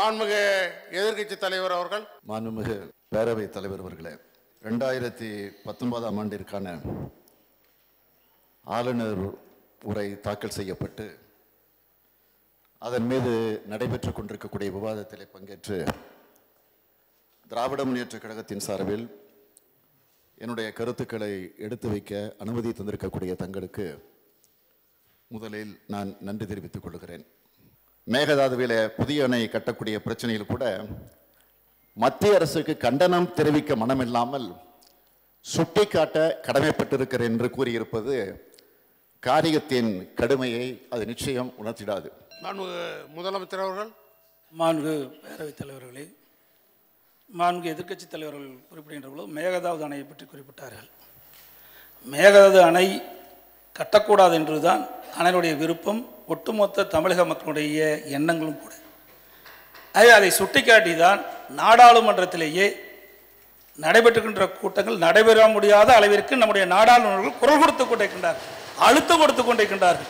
மாண்புமிகு எதிர்க்கட்சி தலைவர் அவர்கள் மாண்புமிகு பேரவைத் தலைவர் அவர்களே ரெண்டாயிரத்தி பத்தொன்பதாம் ஆண்டிற்கான ஆளுநர் உரை தாக்கல் செய்யப்பட்டு அதன் மீது நடைபெற்றுக் கொண்டிருக்கக்கூடிய விவாதத்திலே பங்கேற்று திராவிட முன்னேற்றக் கழகத்தின் சார்பில் என்னுடைய கருத்துக்களை எடுத்து வைக்க அனுமதி தந்திருக்கக்கூடிய தங்களுக்கு முதலில் நான் நன்றி தெரிவித்துக் கொள்கிறேன் மேகதாதுவில புதிய அணை கட்டக்கூடிய பிரச்சனையில் கூட மத்திய அரசுக்கு கண்டனம் தெரிவிக்க மனமில்லாமல் சுட்டிக்காட்ட கடமைப்பட்டிருக்கிறேன் என்று கூறியிருப்பது காரியத்தின் கடுமையை அது நிச்சயம் உணர்த்திடாது மாண்புமிகு முதலமைச்சர் அவர்கள் மாண்பு பேரவைத் தலைவர்களே மாண்பு எதிர்க்கட்சி தலைவர்கள் குறிப்பிடுகின்ற பொழுது மேகதாது அணையை பற்றி குறிப்பிட்டார்கள் மேகதாது அணை கட்டக்கூடாது என்றுதான் அணையினுடைய விருப்பம் ஒட்டுமொத்த தமிழக மக்களுடைய எண்ணங்களும் கூட ஆகவே அதை சுட்டிக்காட்டி தான் நாடாளுமன்றத்திலேயே நடைபெற்றுகின்ற கூட்டங்கள் நடைபெற முடியாத அளவிற்கு நம்முடைய நாடாளுமன்றங்கள் குரல் கொடுத்து கொண்டிருக்கின்றார்கள் அழுத்தம் கொடுத்து கொண்டிருக்கின்றார்கள்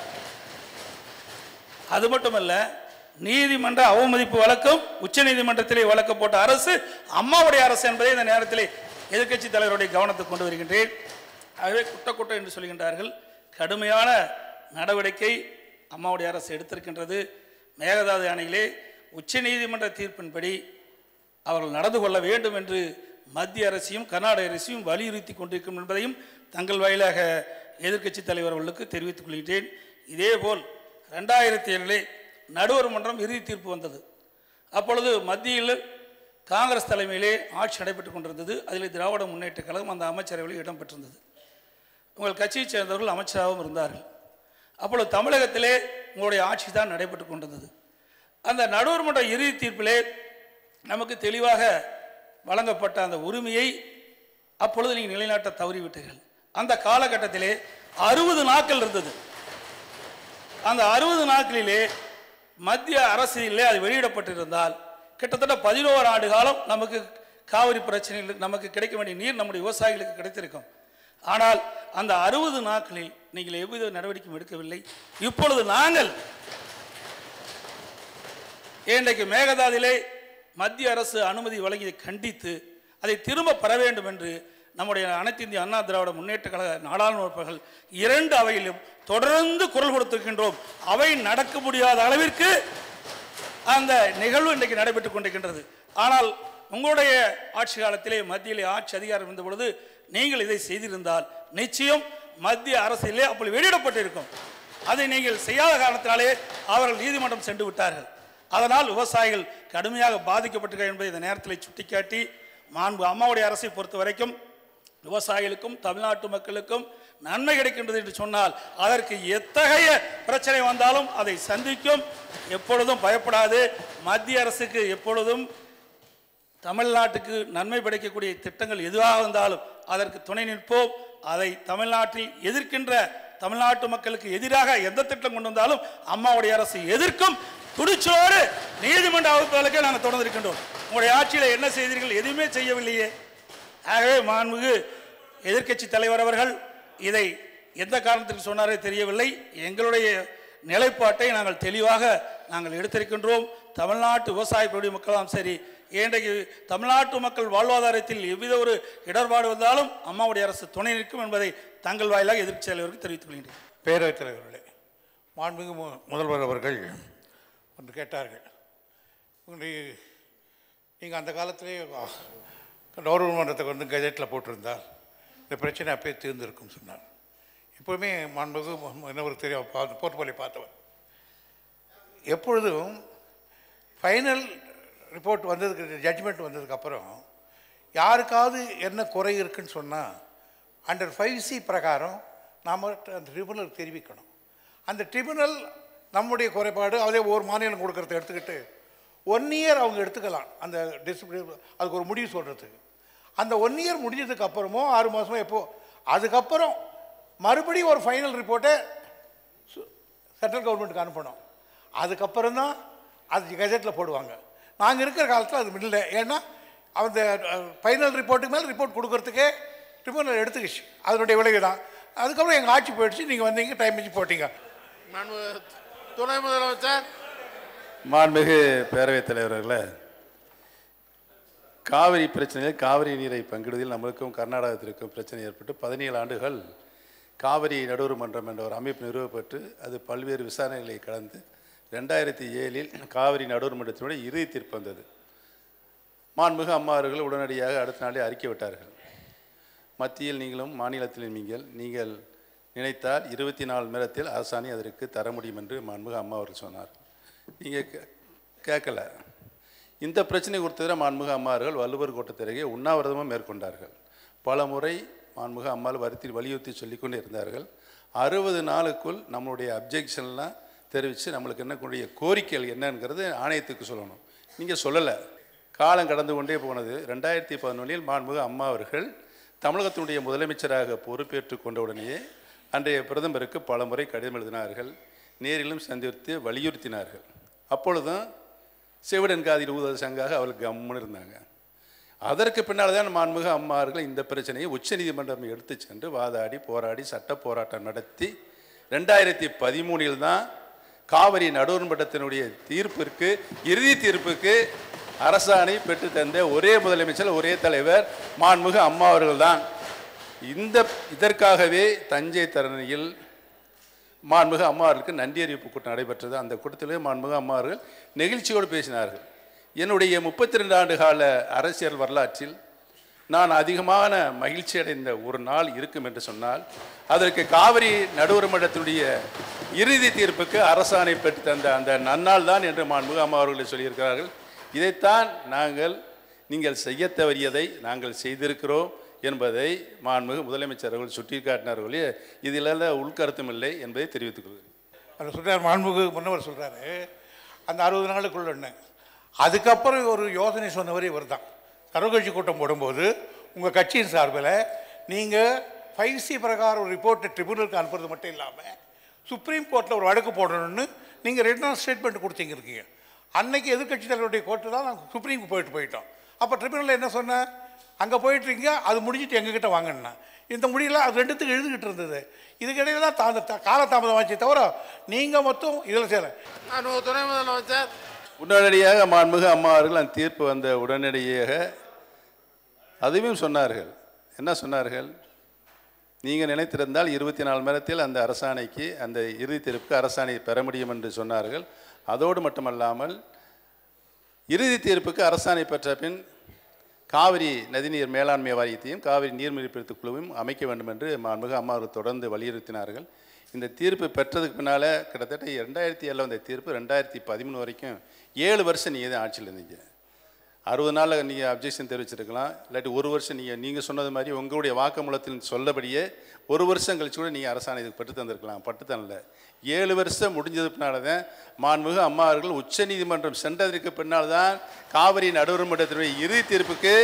அது மட்டுமல்ல நீதிமன்ற அவமதிப்பு வழக்கம் உச்சநீதிமன்றத்திலே வழக்கு போட்ட அரசு அம்மாவுடைய அரசு என்பதை இந்த நேரத்திலே எதிர்க்கட்சி தலைவருடைய கவனத்துக்கு கொண்டு வருகின்றேன் ஆகவே குட்ட குட்ட என்று சொல்கின்றார்கள் கடுமையான நடவடிக்கை அம்மாவுடைய அரசு எடுத்திருக்கின்றது மேகதாது அணையிலே உச்சநீதிமன்ற தீர்ப்பின்படி அவர்கள் நடந்து கொள்ள வேண்டும் என்று மத்திய அரசையும் கர்நாடக அரசையும் வலியுறுத்தி கொண்டிருக்கும் என்பதையும் தங்கள் வாயிலாக எதிர்க்கட்சி தலைவர் அவர்களுக்கு தெரிவித்துக் கொள்கிறேன் இதேபோல் ரெண்டாயிரத்தி ஏழிலே நடுவர் மன்றம் இறுதி தீர்ப்பு வந்தது அப்பொழுது மத்தியில் காங்கிரஸ் தலைமையிலே ஆட்சி நடைபெற்றுக் கொண்டிருந்தது அதில் திராவிட முன்னேற்றக் கழகம் அந்த அமைச்சரவையில் இடம்பெற்றிருந்தது உங்கள் கட்சியைச் சேர்ந்தவர்கள் அமைச்சராகவும் இருந்தார்கள் அப்பொழுது தமிழகத்திலே உங்களுடைய ஆட்சி தான் நடைபெற்றுக் கொண்டிருந்தது அந்த நடுவர் மன்ற இறுதி தீர்ப்பிலே நமக்கு தெளிவாக வழங்கப்பட்ட அந்த உரிமையை அப்பொழுது நீங்கள் நிலைநாட்ட தவறிவிட்டீர்கள் அந்த காலகட்டத்திலே அறுபது நாட்கள் இருந்தது அந்த அறுபது நாட்களிலே மத்திய அரசியலே அது வெளியிடப்பட்டிருந்தால் கிட்டத்தட்ட பதினோரு ஆண்டு காலம் நமக்கு காவிரி பிரச்சனையில் நமக்கு கிடைக்க வேண்டிய நீர் நம்முடைய விவசாயிகளுக்கு கிடைத்திருக்கும் ஆனால் அந்த அறுபது நாட்களில் நீங்கள் எவ்வித நடவடிக்கையும் எடுக்கவில்லை இப்பொழுது நாங்கள் இன்றைக்கு மேகதாதிலே மத்திய அரசு அனுமதி வழங்கியதை கண்டித்து அதை திரும்ப பெற வேண்டும் என்று நம்முடைய அனைத்து இந்திய அண்ணா திராவிட முன்னேற்ற கழக நாடாளுமன்றங்கள் இரண்டு அவையிலும் தொடர்ந்து குரல் கொடுத்திருக்கின்றோம் அவை நடக்க முடியாத அளவிற்கு அந்த நிகழ்வு இன்றைக்கு நடைபெற்றுக் கொண்டிருக்கின்றது ஆனால் உங்களுடைய ஆட்சி காலத்திலே மத்தியிலே ஆட்சி அதிகாரம் இருந்த பொழுது நீங்கள் இதை செய்திருந்தால் நிச்சயம் மத்திய அரசிலே அப்படி வெளியிடப்பட்டிருக்கும் அதை நீங்கள் செய்யாத காரணத்தினாலே அவர்கள் நீதிமன்றம் சென்று விட்டார்கள் அதனால் விவசாயிகள் கடுமையாக பாதிக்கப்பட்டிருக்கிறார் என்பதை இந்த நேரத்தில் சுட்டிக்காட்டி மாண்பு அம்மாவுடைய அரசை பொறுத்த வரைக்கும் விவசாயிகளுக்கும் தமிழ்நாட்டு மக்களுக்கும் நன்மை கிடைக்கின்றது என்று சொன்னால் அதற்கு எத்தகைய பிரச்சனை வந்தாலும் அதை சந்திக்கும் எப்பொழுதும் பயப்படாது மத்திய அரசுக்கு எப்பொழுதும் தமிழ்நாட்டுக்கு நன்மை படைக்கக்கூடிய திட்டங்கள் எதுவாக இருந்தாலும் அதற்கு துணை நிற்போம் அதை தமிழ்நாட்டில் எதிர்க்கின்ற தமிழ்நாட்டு மக்களுக்கு எதிராக எந்த திட்டம் கொண்டு வந்தாலும் அம்மாவுடைய அரசு எதிர்க்கும் துடிச்சோடு நீதிமன்ற அமைப்புகளுக்கு நாங்கள் தொடர்ந்து இருக்கின்றோம் உங்களுடைய ஆட்சியில் என்ன செய்தீர்கள் எதுவுமே செய்யவில்லையே ஆகவே மாண்புமிகு எதிர்க்கட்சி தலைவர் அவர்கள் இதை எந்த காரணத்துக்கு சொன்னாரே தெரியவில்லை எங்களுடைய நிலைப்பாட்டை நாங்கள் தெளிவாக நாங்கள் எடுத்திருக்கின்றோம் தமிழ்நாட்டு விவசாய குடி மக்களாம் சரி இன்றைக்கு தமிழ்நாட்டு மக்கள் வாழ்வாதாரத்தில் எவ்வித ஒரு இடர்பாடு வந்தாலும் அம்மாவுடைய அரசு துணை நிற்கும் என்பதை தங்கள் வாயிலாக எதிர்க்கட்சி தலைவருக்கு தெரிவித்துக் கொள்கின்றேன் பேரவைத் தலைவர்களே மாண்புமிகு மு- முதல்வர் அவர்கள் ஒன்று கேட்டார்கள் உங்களுடைய நீங்கள் அந்த காலத்திலே கவர்மெண்ட்டத்தை வந்து கெஜெட்டில் போட்டிருந்தால் இந்த பிரச்சனை அப்பயே தீர்ந்திருக்கும் சொன்னார் எப்போவுமே மாண்புமிகு மு- என்ன ஒரு தெரியும் பார்த்து போர்ட்போலியோ பார்த்தவர் எப்பொழுதும் ஃபைனல் ரிப்போர்ட் வந்ததுக்கு ஜட்ஜ்மெண்ட் வந்ததுக்கப்புறம் யாருக்காவது என்ன குறை இருக்குன்னு சொன்னால் அண்டர் ஃபைவ் சி பிரகாரம் நாம் அந்த ட்ரிபுனலுக்கு தெரிவிக்கணும் அந்த ட்ரிபுனல் நம்முடைய குறைபாடு அதே ஒரு மாநிலம் கொடுக்கறத எடுத்துக்கிட்டு ஒன் இயர் அவங்க எடுத்துக்கலாம் அந்த டிசிப்ளின் அதுக்கு ஒரு முடிவு சொல்கிறதுக்கு அந்த ஒன் இயர் முடிஞ்சதுக்கு அப்புறமோ ஆறு மாதமோ எப்போ அதுக்கப்புறம் மறுபடியும் ஒரு ஃபைனல் ரிப்போர்ட்டை சென்ட்ரல் கவர்மெண்ட்டுக்கு அனுப்பணும் அதுக்கப்புறம் தான் அது கெஜெட்டில் போடுவாங்க நாங்கள் இருக்கிற காலத்தில் அது இல்லை ஏன்னா அந்த ஃபைனல் ரிப்போர்ட்டுக்கு மேலே ரிப்போர்ட் கொடுக்கறதுக்கே ட்ரிபியூனல் எடுத்துக்கிச்சு அதனுடைய விளைவு தான் அதுக்கப்புறம் எங்கள் ஆட்சி போயிடுச்சு நீங்கள் வந்தீங்க டைம் வச்சு போட்டீங்க மாண்பு துணை முதலமைச்சர் மாண்புமிகு பேரவைத் தலைவர்களே காவிரி பிரச்சனையில் காவிரி நீரை பங்கிடுவதில் நம்மளுக்கும் கர்நாடகத்திற்கும் பிரச்சனை ஏற்பட்டு பதினேழு ஆண்டுகள் காவிரி நடுவர் மன்றம் என்ற ஒரு அமைப்பு நிறுவப்பட்டு அது பல்வேறு விசாரணைகளை கடந்து ரெண்டாயிரத்தி ஏழில் காவிரி நடுவர் மன்றத்தினுடைய இறுதி தீர்ப்பு வந்தது மாண்புமிகு அம்மாவர்கள் உடனடியாக அடுத்த நாளே அறிக்கை விட்டார்கள் மத்தியில் நீங்களும் மாநிலத்திலும் நீங்கள் நீங்கள் நினைத்தால் இருபத்தி நாலு நேரத்தில் அரசாணை அதற்கு தர முடியும் என்று மாண்புமிகு அம்மா அவர்கள் சொன்னார் நீங்கள் கே- கேட்கல இந்த பிரச்சனை கொடுத்ததில் மாண்புமிகு அம்மாவர்கள் வள்ளுவர் கோட்டத்திறகே உண்ணாவிரதமும் மேற்கொண்டார்கள் பல முறை மாண்புமிகு அம்மாள் வருத்தி வலியுறுத்தி சொல்லிக்கொண்டே இருந்தார்கள் அறுபது நாளுக்குள் நம்மளுடைய அப்ஜெக்ஷன்லாம் தெரிவித்து நம்மளுக்கு என்னக்கூடிய கோரிக்கைகள் என்னங்கிறது ஆணையத்துக்கு சொல்லணும் நீங்கள் சொல்லலை காலம் கடந்து கொண்டே போனது ரெண்டாயிரத்தி பதினொன்றில் மாண்புமிகு அம்மா அவர்கள் தமிழகத்தினுடைய முதலமைச்சராக பொறுப்பேற்று கொண்ட உடனேயே அன்றைய பிரதமருக்கு பல முறை கடிதம் எழுதினார்கள் நேரிலும் சந்தித்து வலியுறுத்தினார்கள் அப்பொழுதும் செவிடன் காதில் ஊதல் சங்காக அவர்கள் கம்முன்னு இருந்தாங்க அதற்கு பின்னால் தான் மாண்புமிகு அம்மார்கள் இந்த பிரச்சனையை உச்சநீதிமன்றம் எடுத்து சென்று வாதாடி போராடி சட்ட போராட்டம் நடத்தி ரெண்டாயிரத்தி பதிமூணில் தான் காவிரி நடுவர் மன்றத்தினுடைய தீர்ப்பிற்கு இறுதி தீர்ப்புக்கு அரசாணை பெற்று தந்த ஒரே முதலமைச்சர் ஒரே தலைவர் மாண்புமிகு அம்மா அவர்கள்தான் இந்த இதற்காகவே தஞ்சை தரணியில் மாண்புமிகு அம்மாவர்களுக்கு நன்றி அறிவிப்பு கூட்டம் நடைபெற்றது அந்த கூட்டத்திலே மாண்புமிகு அம்மாவர்கள் நெகிழ்ச்சியோடு பேசினார்கள் என்னுடைய முப்பத்தி ரெண்டு ஆண்டு கால அரசியல் வரலாற்றில் நான் அதிகமான மகிழ்ச்சி அடைந்த ஒரு நாள் இருக்கும் என்று சொன்னால் அதற்கு காவிரி நடுவர் மன்றத்தினுடைய இறுதி தீர்ப்புக்கு அரசாணை பெற்று தந்த அந்த நன்னாள் தான் என்று மாண்புமிகு அம்மா அவர்கள் சொல்லியிருக்கிறார்கள் இதைத்தான் நாங்கள் நீங்கள் செய்ய தவறியதை நாங்கள் செய்திருக்கிறோம் என்பதை மாண்புமிகு முதலமைச்சர் அவர்கள் சுட்டிக்காட்டினார் ஒழிய இதில் உள்கருத்தும் இல்லை என்பதை தெரிவித்துக் கொள்கிறேன் அவர் சொல்கிறார் மாண்புமிகு முன்னவர் சொல்கிறாரு அந்த அறுபது நாளுக்குள்ளன்னு அதுக்கப்புறம் ஒரு யோசனை சொன்னவர் இவர் தான் சர்வகட்சி கூட்டம் போடும்போது உங்கள் கட்சியின் சார்பில் நீங்கள் ஃபைவ் சி பிரகாரம் ஒரு ரிப்போர்ட்டை ட்ரிபுனலுக்கு அனுப்புறது மட்டும் இல்லாமல் சுப்ரீம் கோர்ட்டில் ஒரு வழக்கு போடணும்னு நீங்கள் ரிட்டர்ன் ஸ்டேட்மெண்ட் கொடுத்தீங்க இருக்கீங்க அன்னைக்கு எதிர்க்கட்சி தலைவருடைய கோர்ட்டு தான் நாங்கள் சுப்ரீமுக்கு போயிட்டு போயிட்டோம் அப்போ ட்ரிபுனல் என்ன சொன்னேன் அங்கே போயிட்டுருங்க அது முடிஞ்சிட்டு எங்ககிட்ட வாங்கினா இந்த முடியல அது ரெண்டுத்துக்கு எழுதிக்கிட்டு இருந்தது இதுக்கிடையில தான் தா- தா- காலதாமதம் ஆச்சு தவிர நீங்கள் மொத்தம் இதில் சேர நான் ஒரு துணை முதலமைச்சர் உடனடியாக மாண்புமிகு அம்மா அவர்கள் அந்த தீர்ப்பு வந்த உடனடியாக அதுவும் சொன்னார்கள் என்ன சொன்னார்கள் நீங்கள் நினைத்திருந்தால் இருபத்தி நாலு மணி நேரத்தில் அந்த அரசாணைக்கு அந்த இறுதி தீர்ப்புக்கு அரசாணை பெற முடியும் என்று சொன்னார்கள் அதோடு மட்டுமல்லாமல் இறுதி தீர்ப்புக்கு அரசாணை பெற்ற பின் காவிரி நதிநீர் மேலாண்மை வாரியத்தையும் காவிரி நீர்மிடிப்பிடித்து குழுவையும் அமைக்க வேண்டும் என்று மாண்புமிகு அம்மா அவர்கள் தொடர்ந்து வலியுறுத்தினார்கள் இந்த தீர்ப்பு பெற்றதுக்கு பின்னால் கிட்டத்தட்ட ரெண்டாயிரத்தி ஏழில் வந்த தீர்ப்பு ரெண்டாயிரத்தி பதிமூணு வரைக்கும் ஏழு வருஷம் நீங்கள் தான் ஆட்சியில் இருந்தீங்க அறுபது நாளில் நீங்கள் அப்ஜெக்ஷன் தெரிவிச்சிருக்கலாம் இல்லாட்டி ஒரு வருஷம் நீங்கள் நீங்கள் சொன்னது மாதிரி உங்களுடைய வாக்குமூலத்தில் சொல்லபடியே ஒரு வருஷம் கழிச்சு கூட நீங்கள் அரசாணை இதுக்கு பெற்று தந்திருக்கலாம் பட்டு தரல ஏழு வருஷம் முடிஞ்சது பின்னால் தான் மாண்புமிகு அம்மா அவர்கள் உச்சநீதிமன்றம் சென்றதற்கு பின்னால் தான் காவிரி நடுவர் மன்றத்தினுடைய இறுதி தீர்ப்புக்கு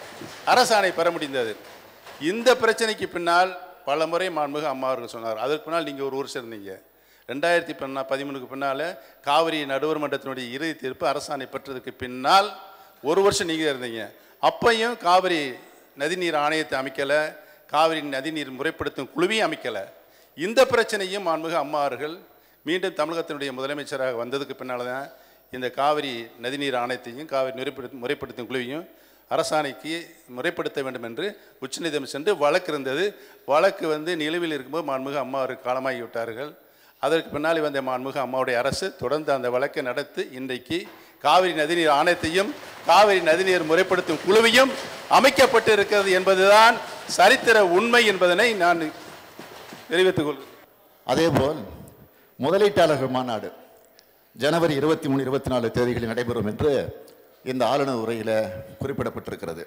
அரசாணை பெற முடிந்தது இந்த பிரச்சனைக்கு பின்னால் பல முறை மாண்புமிகு அம்மா அவர்கள் சொன்னார் அதற்கு பின்னால் நீங்கள் ஒரு வருஷம் இருந்தீங்க ரெண்டாயிரத்தி பின்னா பதிமூணுக்கு பின்னால் காவிரி நடுவர் மன்றத்தினுடைய இறுதி தீர்ப்பு அரசாணை பெற்றதுக்கு பின்னால் ஒரு வருஷம் நீங்கள் இருந்தீங்க அப்பையும் காவிரி நதிநீர் ஆணையத்தை அமைக்கலை காவிரி நதிநீர் முறைப்படுத்தும் குழுவையும் அமைக்கலை இந்த பிரச்சனையும் மாண்புமிகு அம்மா அவர்கள் மீண்டும் தமிழகத்தினுடைய முதலமைச்சராக வந்ததுக்கு பின்னால் தான் இந்த காவிரி நதிநீர் ஆணையத்தையும் காவிரி முறைப்படுத்தும் முறைப்படுத்தும் குழுவையும் அரசாணைக்கு முறைப்படுத்த வேண்டும் என்று உச்சநீதிமன்றம் சென்று வழக்கு இருந்தது வழக்கு வந்து நிலுவையில் இருக்கும்போது மாண்புமிகு அம்மா அவர்கள் காலமாகி விட்டார்கள் அதற்கு பின்னால் வந்த மாண்புமிகு அம்மாவுடைய அரசு தொடர்ந்து அந்த வழக்கை நடத்தி இன்றைக்கு காவிரி நதிநீர் ஆணையத்தையும் காவிரி நதிநீர் முறைப்படுத்தும் குழுவையும் அமைக்கப்பட்டு இருக்கிறது என்பதுதான் சரித்திர உண்மை என்பதனை நான் தெரிவித்துக் கொள்கிறேன் அதேபோல் முதலீட்டாளர்கள் மாநாடு ஜனவரி இருபத்தி மூணு இருபத்தி நாலு தேதிகளில் நடைபெறும் என்று இந்த ஆளுநர் உரையில் குறிப்பிடப்பட்டிருக்கிறது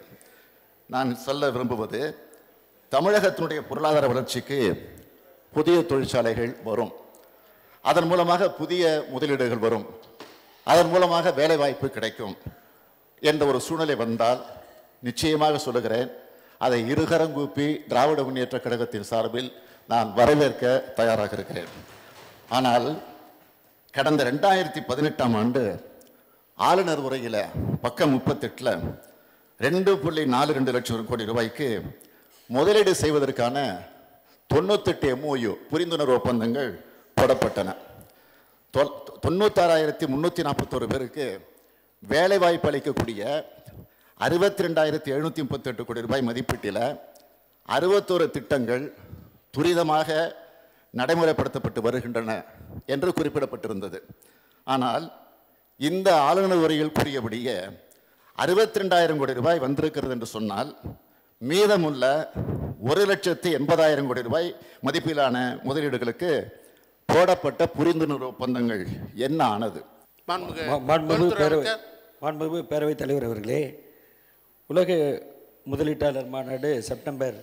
நான் சொல்ல விரும்புவது தமிழகத்தினுடைய பொருளாதார வளர்ச்சிக்கு புதிய தொழிற்சாலைகள் வரும் அதன் மூலமாக புதிய முதலீடுகள் வரும் அதன் மூலமாக வேலைவாய்ப்பு கிடைக்கும் என்ற ஒரு சூழ்நிலை வந்தால் நிச்சயமாக சொல்லுகிறேன் அதை இருகரங்கூப்பி திராவிட முன்னேற்ற கழகத்தின் சார்பில் நான் வரவேற்க தயாராக இருக்கிறேன் ஆனால் கடந்த ரெண்டாயிரத்தி பதினெட்டாம் ஆண்டு ஆளுநர் உரையில் பக்கம் முப்பத்தெட்டில் ரெண்டு புள்ளி நாலு ரெண்டு லட்சம் கோடி ரூபாய்க்கு முதலீடு செய்வதற்கான தொண்ணூத்தெட்டு எம்ஓயு புரிந்துணர்வு ஒப்பந்தங்கள் போடப்பட்டன தொல் தொண்ணூத்தாறாயிரத்தி முந்நூற்றி நாற்பத்தோரு பேருக்கு வேலைவாய்ப்பு அளிக்கக்கூடிய அறுபத்தி ரெண்டாயிரத்தி எழுநூற்றி முப்பத்தெட்டு கோடி ரூபாய் மதிப்பீட்டில் அறுபத்தோரு திட்டங்கள் துரிதமாக நடைமுறைப்படுத்தப்பட்டு வருகின்றன என்று குறிப்பிடப்பட்டிருந்தது ஆனால் இந்த ஆளுநர் உரையில் கூறியபடியே அறுபத்தி ரெண்டாயிரம் கோடி ரூபாய் வந்திருக்கிறது என்று சொன்னால் மீதமுள்ள ஒரு லட்சத்து எண்பதாயிரம் கோடி ரூபாய் மதிப்பிலான முதலீடுகளுக்கு போடப்பட்ட புரிந்துணர்வு ஒப்பந்தங்கள் என்ன ஆனது மாண்புமிகு மா- மாண்புமிகு தொழில்துறை பேரவை அமைச்சர் மாண்புமிகு பேரவைத் தலைவர் அவர்களே உலக முதலீட்டாளர் மாநாடு செப்டம்பர்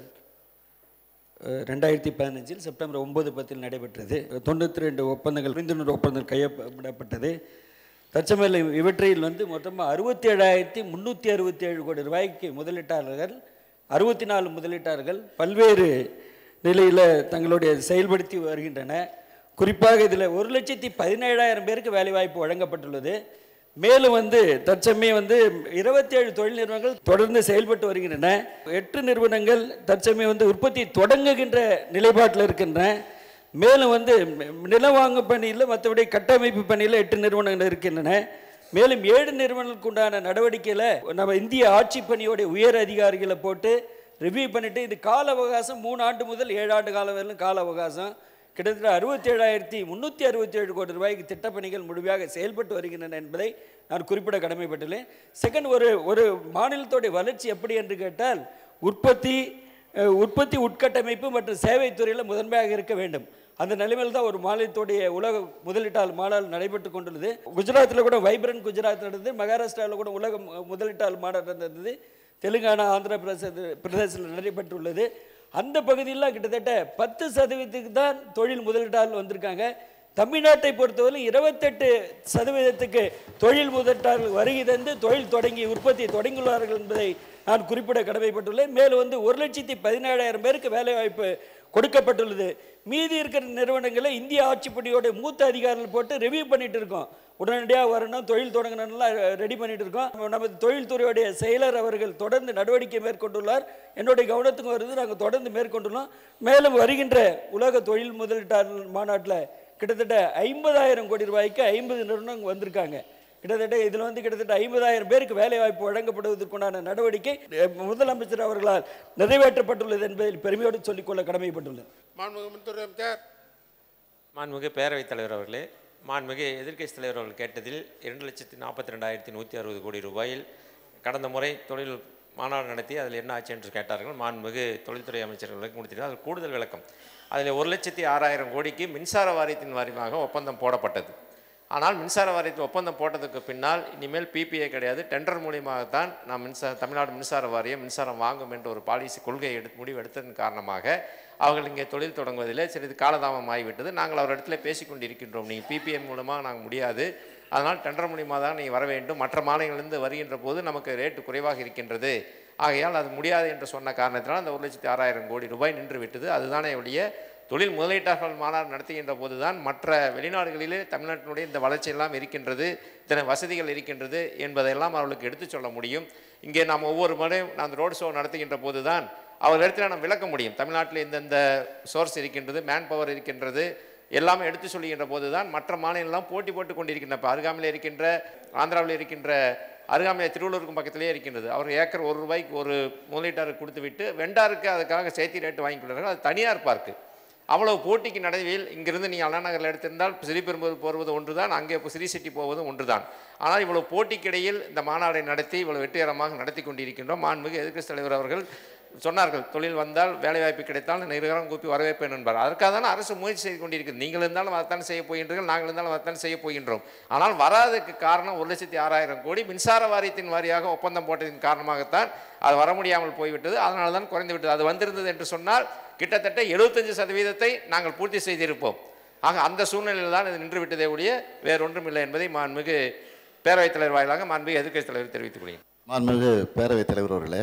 அஹ், ரெண்டாயிரத்தி பதினஞ்சில் செப்டம்பர் ஒன்பது பத்தில் நடைபெற்றது தொண்ணூற்றி ரெண்டு ஒப்பந்தங்கள் புரிந்துணர்வு ஒப்பந்தம் கையொப்பமிடப்பட்டது தற்சமயம் இவற்றில் வந்து மொத்தமாக அறுபத்தி ஏழாயிரத்தி முந்நூற்றி அறுபத்தி ஏழு கோடி ரூபாய்க்கு முதலீட்டாளர்கள் அறுபத்தி நாலு முதலீட்டாளர்கள் பல்வேறு நிலையில் தங்களுடைய செயல்படுத்தி வருகின்றன குறிப்பாக இதில் ஒரு லட்சத்தி பதினேழாயிரம் பேருக்கு வேலைவாய்ப்பு வழங்கப்பட்டுள்ளது மேலும் வந்து தற்சமயம் வந்து இருபத்தேழு தொழில் நிறுவனங்கள் தொடர்ந்து செயல்பட்டு வருகின்றன எட்டு நிறுவனங்கள் தற்சமயம் வந்து உற்பத்தி தொடங்குகின்ற நிலைப்பாட்டில் இருக்கின்றன மேலும் வந்து நில வாங்கு பணியில் மற்றபடி கட்டமைப்பு பணியில் எட்டு நிறுவனங்கள் இருக்கின்றன மேலும் ஏழு நிறுவனங்களுக்கு உண்டான நடவடிக்கையில் நம்ம இந்திய ஆட்சி பணியோடைய உயர் அதிகாரிகளை போட்டு ரிவ்யூ பண்ணிட்டு இது கால அவகாசம் மூணு ஆண்டு முதல் ஏழு ஆண்டு காலம் வரையிலும் கால அவகாசம் கிட்டத்தட்ட அறுபத்தேழாயிரத்தி முந்நூற்றி அறுபத்தேழு கோடி ரூபாய்க்கு திட்டப்பணிகள் முழுமையாக செயல்பட்டு வருகின்றன என்பதை நான் குறிப்பிட கடமைப்பட்டுள்ளேன் செகண்ட் ஒரு ஒரு மாநிலத்தோடைய வளர்ச்சி எப்படி என்று கேட்டால் உற்பத்தி அஹ், உற்பத்தி உட்கட்டமைப்பு மற்றும் சேவை துறையில் முதன்மையாக இருக்க வேண்டும் அந்த நிலைமையில் தான் ஒரு மாநிலத்துடைய உலக முதலீட்டாளர் மாநாடு நடைபெற்று கொண்டுள்ளது குஜராத்தில் கூட வைப்ரண்ட் குஜராத் நடந்தது மகாராஷ்டிராவில் கூட உலக மு- முதலீட்டாளர் மாநாடு நடந்தது தெலுங்கானா ஆந்திர பிரதேச பிரதேசத்தில் நடைபெற்றுள்ளது அந்த பகுதியில் கிட்டத்தட்ட பத்து சதவீதத்துக்கு தான் தொழில் முதலீட்டாளர் வந்திருக்காங்க தமிழ்நாட்டை பொறுத்தவரை இருபத்தெட்டு சதவீதத்துக்கு தொழில் முதலீட்டாளர்கள் வருகை தந்து தொழில் தொடங்கி உற்பத்தி தொடங்கியுள்ளார்கள் என்பதை நான் குறிப்பிட கடமைப்பட்டுள்ளேன் மேலும் வந்து ஒரு லட்சத்தி பதினேழாயிரம் பேருக்கு வேலைவாய்ப்பு கொடுக்கப்பட்டுள்ளது மீதி இருக்கிற நிறுவனங்களை இந்திய ஆட்சிப்படியோட மூத்த அதிகாரிகள் போட்டு ரிவ்யூ பண்ணிட்டு இருக்கோம் உடனடியாக வரணும் தொழில் தொடங்கணும்லாம் ரெடி பண்ணிட்டு இருக்கோம் நம்ம- நமது தொழில்துறையுடைய செயலர் அவர்கள் தொடர்ந்து நடவடிக்கை மேற்கொண்டுள்ளார் என்னுடைய கவனத்துக்கு வருது நாங்கள் தொடர்ந்து மேற்கொண்டுள்ளோம் மேலும் வருகின்ற உலக தொழில் முதலீட்டாளர் மாநாட்டில் கிட்டத்தட்ட ஐம்பதாயிரம் கோடி ரூபாய்க்கு ஐம்பது நிறுவனங்கள் வந்திருக்காங்க கிட்டத்தட்ட இதில் வந்து கிட்டத்தட்ட ஐம்பதாயிரம் பேருக்கு வேலைவாய்ப்பு வழங்கப்படுவதற்குண்டான நடவடிக்கை அஹ், முதலமைச்சர் அவர்களால் நிறைவேற்றப்பட்டுள்ளது என்பதில் பெருமையோடு சொல்லிக்கொள்ள கடமைப்பட்டுள்ளது மாண்புமிகு மின்துறை அமைச்சர் மாண்புமிகு பேரவைத் தலைவர் அவர்களே மாண்புமிகு எதிர்க்கட்சி தலைவர் அவர்கள் கேட்டதில் இரண்டு லட்சத்தி நாற்பத்தி ரெண்டாயிரத்தி நூற்றி அறுபது கோடி ரூபாயில் கடந்த முறை தொழில் மாநாடு நடத்தி அதில் என்ன ஆச்சு என்று கேட்டார்கள் மாண்புமிகு தொழில்துறை அமைச்சர் விளக்கம் கொடுத்திருந்தார் அதில் கூடுதல் விளக்கம் அதில் ஒரு லட்சத்தி ஆறாயிரம் கோடிக்கு மின்சார வாரியத்தின் வாரியமாக ஒப்பந்தம் போடப்பட்டது ஆனால் மின்சார வாரியத்தில் ஒப்பந்தம் போட்டதுக்கு பின்னால் இனிமேல் பிபிஏ கிடையாது டெண்டர் மூலியமாகத்தான் நாம் மின்சார தமிழ்நாடு மின்சார வாரியம் மின்சாரம் வாங்கும் என்ற ஒரு பாலிசி கொள்கை எடு முடிவு எடுத்ததன் காரணமாக அவர்கள் இங்கே தொழில் தொடங்குவதில் சிறிது காலதாமம் ஆகிவிட்டது நாங்கள் அவர் இடத்துல பேசிக்கொண்டு இருக்கின்றோம் நீங்கள் பிபிஎம் மூலமாக நாங்கள் முடியாது அதனால் டெண்டர் மூலியமாக தான் நீங்கள் வர வேண்டும் மற்ற மாநிலங்களிலிருந்து வருகின்ற போது நமக்கு ரேட்டு குறைவாக இருக்கின்றது ஆகையால் அது முடியாது என்று சொன்ன காரணத்தினால் அந்த ஒரு லட்சத்தி ஆறாயிரம் கோடி ரூபாய் நின்று விட்டது அதுதானே ஒழிய தொழில் முதலீட்டாளர்கள் மாநாடு நடத்துகின்ற போதுதான் மற்ற வெளிநாடுகளிலே தமிழ்நாட்டினுடைய இந்த வளர்ச்சியெல்லாம் இருக்கின்றது இத்தனை வசதிகள் இருக்கின்றது என்பதையெல்லாம் அவர்களுக்கு எடுத்துச் சொல்ல முடியும் இங்கே நாம் ஒவ்வொரு முறையும் நான் ரோடு ஷோ நடத்துகின்ற போது தான் அவர்களிடத்தில் நாம் விளக்க முடியும் தமிழ்நாட்டில் இந்தந்த சோர்ஸ் இருக்கின்றது மேன் பவர் இருக்கின்றது எல்லாமே எடுத்து சொல்லுகின்ற போது தான் மற்ற மாநிலம்லாம் போட்டி போட்டு கொண்டிருக்கின்ற இப்போ அருகாமையில் இருக்கின்ற ஆந்திராவில் இருக்கின்ற அருகாமையில் திருவள்ளூருக்கும் பக்கத்திலே இருக்கின்றது அவர் ஏக்கர் ஒரு ரூபாய்க்கு ஒரு முதலீட்டாருக்கு கொடுத்து விட்டு வெண்டாருக்கு அதுக்காக சேர்த்தி ரேட்டு வாங்கி கொள்கிறார்கள் அது தனியார் பார்க்கு அவ்வளவு போட்டிக்கு நடுவில் இங்கிருந்து நீங்கள் அண்ணா நகரில் எடுத்திருந்தால் ஸ்ரீபெரும்புதூர் போவது ஒன்றுதான் அங்கே இப்போ ஸ்ரீ சிட்டி போவது ஒன்றுதான் ஆனால் இவ்வளவு போட்டிக்கிடையில் இந்த மாநாடை நடத்தி இவ்வளவு வெற்றிகரமாக நடத்தி கொண்டிருக்கின்றோம் மாண்புமிகு எதிர்க்கட்சி தலைவர் அவர்கள் சொன்னார்கள் தொழில் வந்தால் வேலைவாய்ப்பு கிடைத்தால் நிறுவனம் கூப்பி வரவேற்பேன் என்பார் அதற்காக தானே அரசு முயற்சி செய்து கொண்டிருக்கிறது நீங்கள் இருந்தாலும் அதைத்தான் செய்ய போகின்றீர்கள் நாங்கள் இருந்தாலும் அதைத்தான் செய்ய போகின்றோம் ஆனால் வராததுக்கு காரணம் ஒரு லட்சத்தி ஆறாயிரம் கோடி மின்சார வாரியத்தின் வாரியாக ஒப்பந்தம் போட்டதின் காரணமாகத்தான் அது வர முடியாமல் போய்விட்டது அதனால தான் குறைந்து விட்டது அது வந்திருந்தது என்று சொன்னால் கிட்டத்தட்ட எழுபத்தஞ்சு சதவீதத்தை நாங்கள் பூர்த்தி செய்திருப்போம் ஆக அந்த சூழ்நிலையில் தான் இது நின்று விட்டதே ஒழிய வேறொன்றும் இல்லை என்பதை மாண்புமிகு பேரவைத் தலைவர் வாயிலாக மாண்புமிகு எதிர்க்கட்சி தலைவர் தெரிவித்துக் கொள்கிறேன் மாண்புமிகு பேரவைத் தலைவர் அவர்களே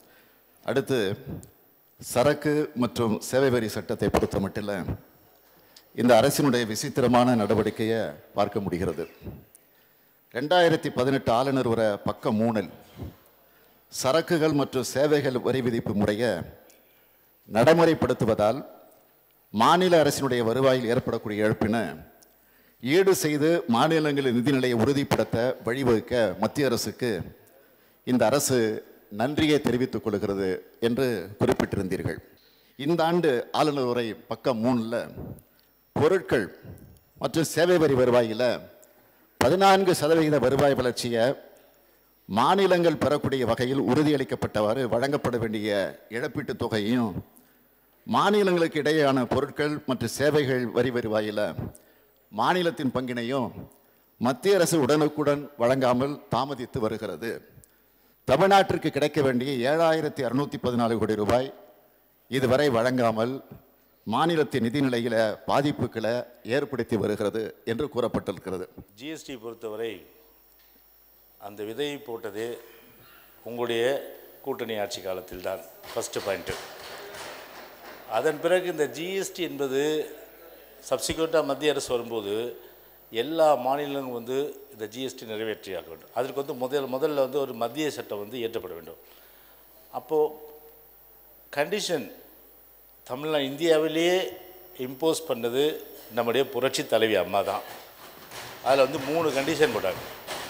அடுத்து சரக்கு மற்றும் சேவை வரி சட்டத்தை பொறுத்த மட்டில் இந்த அரசினுடைய விசித்திரமான நடவடிக்கையை பார்க்க முடிகிறது ரெண்டாயிரத்தி பதினெட்டு ஆளுநர் உர பக்க மூணில் சரக்குகள் மற்றும் சேவைகள் வரி விதிப்பு முறையை நடைமுறைப்படுத்துவதால் மாநில அரசினுடைய வருவாயில் ஏற்படக்கூடிய இழப்பினை ஈடு செய்து மாநிலங்களின் நிதிநிலையை உறுதிப்படுத்த வழிவகுக்க மத்திய அரசுக்கு இந்த அரசு நன்றியை தெரிவித்துக் கொள்கிறது என்று குறிப்பிட்டிருந்தீர்கள் இந்த ஆண்டு ஆளுநர் உரை பக்கம் மூணில் பொருட்கள் மற்றும் சேவை வரி வருவாயில் பதினான்கு சதவிகித வருவாய் வளர்ச்சியை மாநிலங்கள் பெறக்கூடிய வகையில் உறுதியளிக்கப்பட்டவாறு வழங்கப்பட வேண்டிய இழப்பீட்டுத் தொகையையும் மாநிலங்களுக்கு இடையேயான பொருட்கள் மற்றும் சேவைகள் வரி வருவாயில் மாநிலத்தின் பங்கினையும் மத்திய அரசு உடனுக்குடன் வழங்காமல் தாமதித்து வருகிறது தமிழ்நாட்டிற்கு கிடைக்க வேண்டிய ஏழாயிரத்தி அறுநூற்றி பதினாலு கோடி ரூபாய் இதுவரை வழங்காமல் மாநிலத்தின் நிதிநிலையில் பாதிப்புகளை ஏற்படுத்தி வருகிறது என்று கூறப்பட்டிருக்கிறது ஜிஎஸ்டி பொறுத்தவரை அந்த விதையை போட்டது உங்களுடைய கூட்டணி ஆட்சி காலத்தில் தான் ஃபஸ்ட்டு பாயிண்ட்டு அதன் பிறகு இந்த ஜிஎஸ்டி என்பது சப்சிக்வெண்ட்டாக மத்திய அரசு வரும்போது எல்லா மாநிலங்களும் வந்து இந்த ஜிஎஸ்டி நிறைவேற்றியாக வேண்டும் அதற்கு வந்து முதல் முதல்ல வந்து ஒரு மத்திய சட்டம் வந்து இயற்றப்பட வேண்டும் அப்போது கண்டிஷன் தமிழ்நா இந்தியாவிலேயே இம்போஸ் பண்ணது நம்முடைய புரட்சி தலைவி அம்மா தான் அதில் வந்து மூணு கண்டிஷன் போட்டாங்க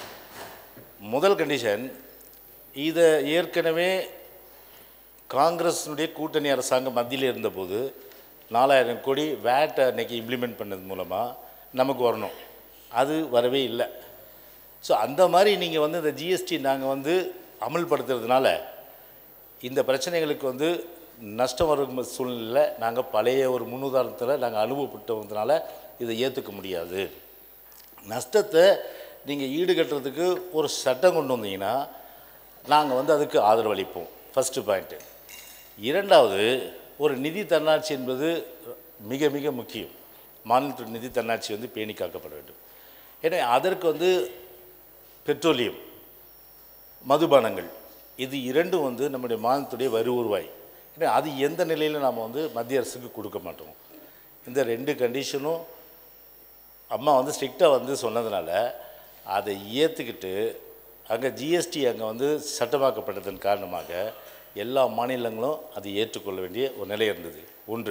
முதல் கண்டிஷன் இதை ஏற்கனவே காங்கிரஸினுடைய கூட்டணி அரசாங்கம் மத்தியில் இருந்தபோது நாலாயிரம் கோடி வேட்டை அன்னைக்கு இம்ப்ளிமெண்ட் பண்ணது மூலமாக நமக்கு வரணும் அது வரவே இல்லை ஸோ அந்த மாதிரி நீங்கள் வந்து இந்த ஜிஎஸ்டி நாங்கள் வந்து அமல்படுத்துறதுனால இந்த பிரச்சனைகளுக்கு வந்து நஷ்டம் வரும் சூழ்நிலையில் நாங்கள் பழைய ஒரு முன்னுதாரணத்தில் நாங்கள் அனுபவப்பட்டதுனால இதை ஏற்றுக்க முடியாது நஷ்டத்தை நீங்கள் ஈடுகட்டுறதுக்கு ஒரு சட்டம் கொண்டு வந்தீங்கன்னா நாங்கள் வந்து அதுக்கு ஆதரவு அளிப்போம் ஃபஸ்ட்டு பாயிண்ட்டு இரண்டாவது ஒரு நிதி தன்னாட்சி என்பது மிக மிக முக்கியம் மாநிலத்தின் நிதி தன்னாட்சி வந்து பேணி காக்கப்பட வேண்டும் ஏன்னா அதற்கு வந்து பெட்ரோலியம் மதுபானங்கள் இது இரண்டும் வந்து நம்முடைய மாநிலத்துடைய வரி வருவாய் ஏன்னா அது எந்த நிலையில் நாம் வந்து மத்திய அரசுக்கு கொடுக்க மாட்டோம் இந்த ரெண்டு கண்டிஷனும் அம்மா வந்து ஸ்ட்ரிக்டாக வந்து சொன்னதுனால அதை ஏற்றுக்கிட்டு அங்கே ஜிஎஸ்டி அங்கே வந்து சட்டமாக்கப்பட்டதன் காரணமாக எல்லா மாநிலங்களும் அதை ஏற்றுக்கொள்ள வேண்டிய ஒரு நிலை இருந்தது ஒன்று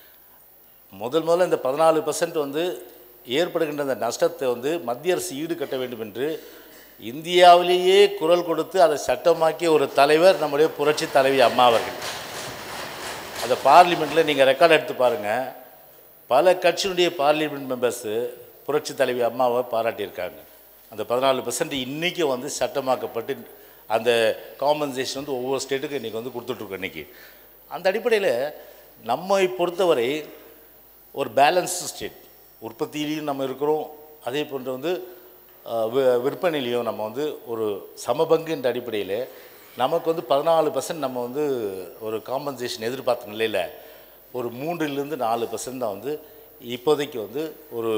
முதல் முதல்ல இந்த பதினாலு பர்சன்ட் வந்து ஏற்படுகின்ற அந்த நஷ்டத்தை வந்து மத்திய அரசு ஈடுகட்ட வேண்டும் என்று இந்தியாவிலேயே குரல் கொடுத்து அதை சட்டமாக்கிய ஒரு தலைவர் நம்முடைய புரட்சி தலைவி அம்மா அவர்கள் அந்த பார்லிமெண்ட்டில் நீங்கள் ரெக்கார்ட் எடுத்து பாருங்கள் பல கட்சியினுடைய பார்லிமெண்ட் மெம்பர்ஸு புரட்சி தலைவி அம்மாவை பாராட்டியிருக்காங்க அந்த பதினாலு பெர்சன்ட் இன்றைக்கி வந்து சட்டமாக்கப்பட்டு அந்த காம்பன்சேஷன் வந்து ஒவ்வொரு ஸ்டேட்டுக்கும் இன்றைக்கி வந்து கொடுத்துட்ருக்கோம் இன்றைக்கி அந்த அடிப்படையில் நம்மை பொறுத்தவரை ஒரு பேலன்ஸ்டு ஸ்டேட் உற்பத்தியிலையும் நம்ம இருக்கிறோம் அதே போன்று வந்து அஹ், வி- விற்பனையிலையும் நம்ம வந்து ஒரு சமபங்குன்ற அடிப்படையில் நமக்கு வந்து பதினாலு பர்சன்ட் நம்ம வந்து ஒரு காம்பன்சேஷன் எதிர்பார்த்த நிலையில் ஒரு மூன்றிலிருந்து நாலு பர்சன்ட் தான் வந்து இப்போதைக்கு வந்து ஒரு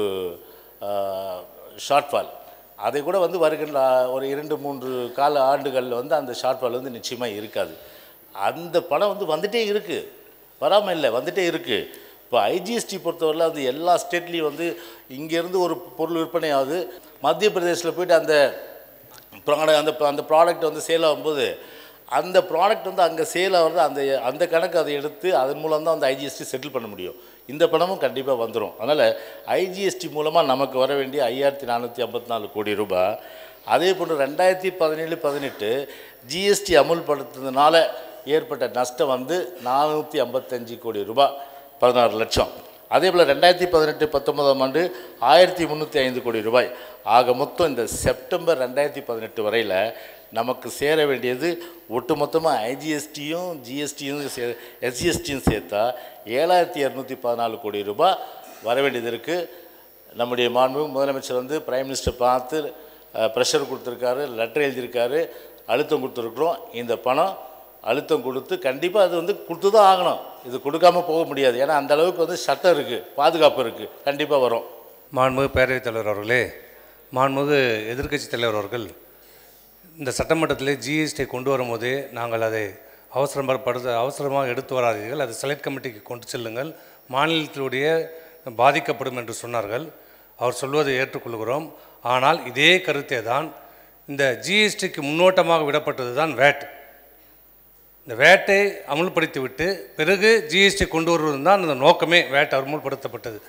ஷார்ட்ஃபால் அதை கூட வந்து வருகின்ற ஆ, ஒரு இரண்டு மூன்று கால ஆண்டுகளில் வந்து அந்த ஷார்ட்ஃபால் வந்து நிச்சயமாக இருக்காது அந்த பணம் வந்து வந்துட்டே இருக்குது வராமல் இல்லை வந்துட்டே இருக்குது இப்போ ஐஜிஎஸ்டி பொறுத்தவரையில் அது எல்லா ஸ்டேட்லேயும் வந்து இங்கேருந்து ஒரு பொருள் விற்பனை ஆகுது மத்திய பிரதேசத்தில் போயிட்டு அந்த ப்ராடக்ட் அந்த அந்த ப்ராடக்ட் வந்து சேல் ஆகும்போது அந்த ப்ராடக்ட் வந்து அங்கே சேல் ஆகிறது அந்த அந்த கணக்கு அதை எடுத்து அதன் மூலம் தான் அந்த ஐஜிஎஸ்டி செட்டில் பண்ண முடியும் இந்த பணமும் கண்டிப்பாக வந்துடும் அதனால் ஐஜிஎஸ்டி மூலமாக நமக்கு வர வேண்டிய ஐயாயிரத்தி நானூற்றி ஐம்பத்தி நாலு கோடி ரூபாய் அதே போன்று ரெண்டாயிரத்தி பதினேழு பதினெட்டு ஜிஎஸ்டி அமுல்படுத்துறதுனால ஏற்பட்ட நஷ்டம் வந்து நானூற்றி ஐம்பத்தஞ்சு கோடி ரூபாய் பதினாறு லட்சம் அதே போல் ரெண்டாயிரத்தி பதினெட்டு பத்தொன்பதாம் ஆண்டு ஆயிரத்தி முந்நூற்றி ஐந்து கோடி ரூபாய் ஆக மொத்தம் இந்த செப்டம்பர் ரெண்டாயிரத்தி பதினெட்டு வரையில் நமக்கு சேர வேண்டியது ஒட்டுமொத்தமாக ஐஜிஎஸ்டியும் ஜிஎஸ்டியும் சே எஸ்ஜிஎஸ்டியும் சேர்த்தா ஏழாயிரத்தி இரநூத்தி பதினாலு கோடி ரூபாய் வர வேண்டியது இருக்குது நம்முடைய மாண்பு முதலமைச்சர் வந்து பிரைம் மினிஸ்டர் பார்த்து ப்ரெஷர் கொடுத்துருக்காரு லெட்டர் எழுதியிருக்காரு அழுத்தம் கொடுத்துருக்குறோம் இந்த பணம் அழுத்தம் கொடுத்து கண்டிப்பாக அது வந்து கொடுத்து தான் ஆகணும் இது கொடுக்காம போக முடியாது ஏன்னா அந்த அளவுக்கு வந்து சட்டம் இருக்குது பாதுகாப்பு இருக்குது கண்டிப்பாக வரும் மாண்புமிகு பேரவைத் தலைவர் அவர்களே மாண்புமிகு எதிர்க்கட்சி தலைவர் அவர்கள் இந்த சட்டமன்றத்திலே ஜிஎஸ்டி கொண்டு வரும்போதே நாங்கள் அதை அவசரப்படுத்த அவசரமாக எடுத்து வராதீர்கள் அதை செலக்ட் கமிட்டிக்கு கொண்டு செல்லுங்கள் மாநிலத்தினுடைய பாதிக்கப்படும் என்று சொன்னார்கள் அவர் சொல்வதை ஏற்றுக்கொள்கிறோம் ஆனால் இதே கருத்தை தான் இந்த ஜிஎஸ்டிக்கு முன்னோட்டமாக விடப்பட்டது தான் வேட் இந்த வேட்டை அமுல்படுத்திவிட்டு பிறகு ஜிஎஸ்டி கொண்டு வருவது தான் அந்த நோக்கமே வேட் அமுல்படுத்தப்பட்டது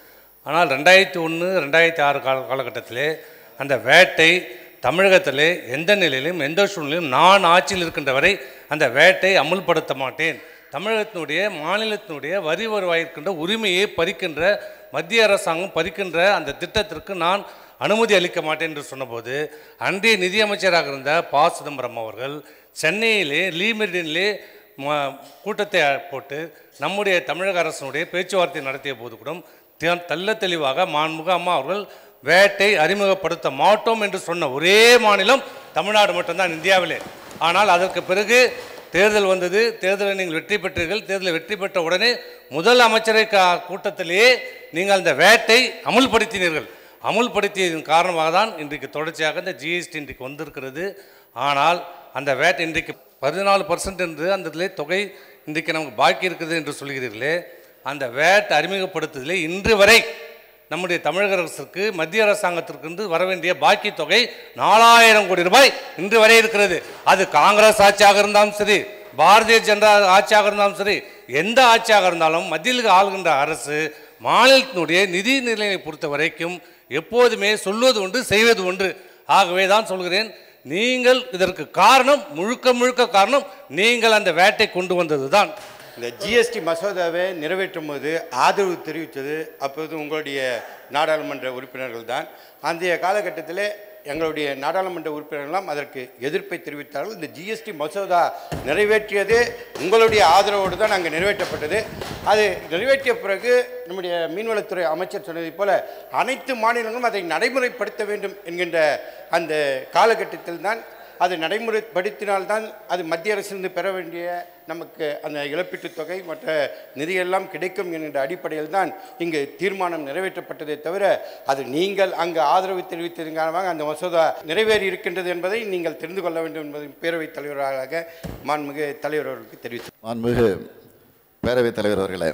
ஆனால் ரெண்டாயிரத்தி ஒன்று ரெண்டாயிரத்தி ஆறு கால காலகட்டத்திலே அந்த வேட்டை தமிழகத்திலே எந்த நிலையிலும் எந்த சூழ்நிலையும் நான் ஆட்சியில் இருக்கின்ற வரை அந்த வேட்டை அமுல்படுத்த மாட்டேன் தமிழகத்தினுடைய மாநிலத்தினுடைய வரி வருவாய் இருக்கின்ற உரிமையை பறிக்கின்ற மத்திய அரசாங்கம் பறிக்கின்ற அந்த திட்டத்திற்கு நான் அனுமதி அளிக்க மாட்டேன் என்று சொன்னபோது அன்றைய நிதியமைச்சராக இருந்த ப சிதம்பரம் அவர்கள் சென்னையிலே லீமெரிடினிலே ம- கூட்டத்தை போட்டு நம்முடைய தமிழக அரசினுடைய பேச்சுவார்த்தை நடத்திய போது கூட த- தெள்ள தெளிவாக மாண்புக அம்மா அவர்கள் வேட்டை அறிமுகப்படுத்த மாட்டோம் என்று சொன்ன ஒரே மாநிலம் தமிழ்நாடு மட்டும்தான் இந்தியாவிலே ஆனால் அதற்கு பிறகு தேர்தல் வந்தது தேர்தலில் நீங்கள் வெற்றி பெற்றீர்கள் தேர்தலில் வெற்றி பெற்ற உடனே முதல் அமைச்சரை கா- கூட்டத்திலேயே நீங்கள் அந்த வேட்டை அமுல்படுத்தினீர்கள் அமுல்படுத்தியதன் காரணமாக தான் இன்றைக்கு தொடர்ச்சியாக இந்த ஜிஎஸ்டி இன்றைக்கு வந்திருக்கிறது ஆனால் அந்த வேட் இன்றைக்கு பதினாலு பர்சன்ட் என்று அந்த இதிலே தொகை இன்றைக்கு நமக்கு பாக்கி இருக்குது என்று சொல்கிறீர்களே அந்த வேட் அறிமுகப்படுத்துதலே இன்று வரை நம்முடைய தமிழக அரசுக்கு மத்திய அரசாங்கத்திற்கு இருந்து வர வேண்டிய பாக்கி தொகை நாலாயிரம் கோடி ரூபாய் இன்று வரை இருக்கிறது அது காங்கிரஸ் ஆட்சியாக இருந்தாலும் சரி பாரதிய ஜனதா ஆட்சியாக இருந்தாலும் சரி எந்த ஆட்சியாக இருந்தாலும் மத்தியில் ஆளுகின்ற அரசு மாநிலத்தினுடைய நிதி நிலையை பொறுத்த வரைக்கும் எப்போதுமே சொல்வது ஒன்று செய்வது ஒன்று ஆகவே தான் சொல்கிறேன் நீங்கள் இதற்கு காரணம் முழுக்க முழுக்க காரணம் நீங்கள் அந்த வேட்டை கொண்டு வந்தது தான் இந்த ஜிஎஸ்டி மசோதாவை நிறைவேற்றும் போது ஆதரவு தெரிவித்தது அப்போது உங்களுடைய நாடாளுமன்ற உறுப்பினர்கள் தான் அந்த காலகட்டத்தில் எங்களுடைய நாடாளுமன்ற உறுப்பினர்கள்லாம் அதற்கு எதிர்ப்பை தெரிவித்தார்கள் இந்த ஜிஎஸ்டி மசோதா நிறைவேற்றியது உங்களுடைய ஆதரவோடு தான் அங்கே நிறைவேற்றப்பட்டது அது நிறைவேற்றிய பிறகு நம்முடைய மீன்வளத்துறை அமைச்சர் சொன்னதைப் போல அனைத்து மாநிலங்களும் அதை நடைமுறைப்படுத்த வேண்டும் என்கின்ற அந்த காலகட்டத்தில் தான் அது நடைமுறைப்படுத்தினால்தான் அது மத்திய அரசிலிருந்து பெற வேண்டிய நமக்கு அந்த இழப்பீட்டுத் தொகை மற்ற நிதியெல்லாம் கிடைக்கும் என்கின்ற அடிப்படையில் தான் இங்கு தீர்மானம் நிறைவேற்றப்பட்டதே தவிர அது நீங்கள் அங்கு ஆதரவு தெரிவித்ததன் காரணமாக அந்த மசோதா நிறைவேறி இருக்கின்றது என்பதை நீங்கள் தெரிந்து கொள்ள வேண்டும் என்பதை பேரவைத் தலைவராக மாண்புமிகு தலைவர் அவர்களுக்கு தெரிவித்தார் மாண்புமிகு பேரவைத் தலைவர் அவர்களே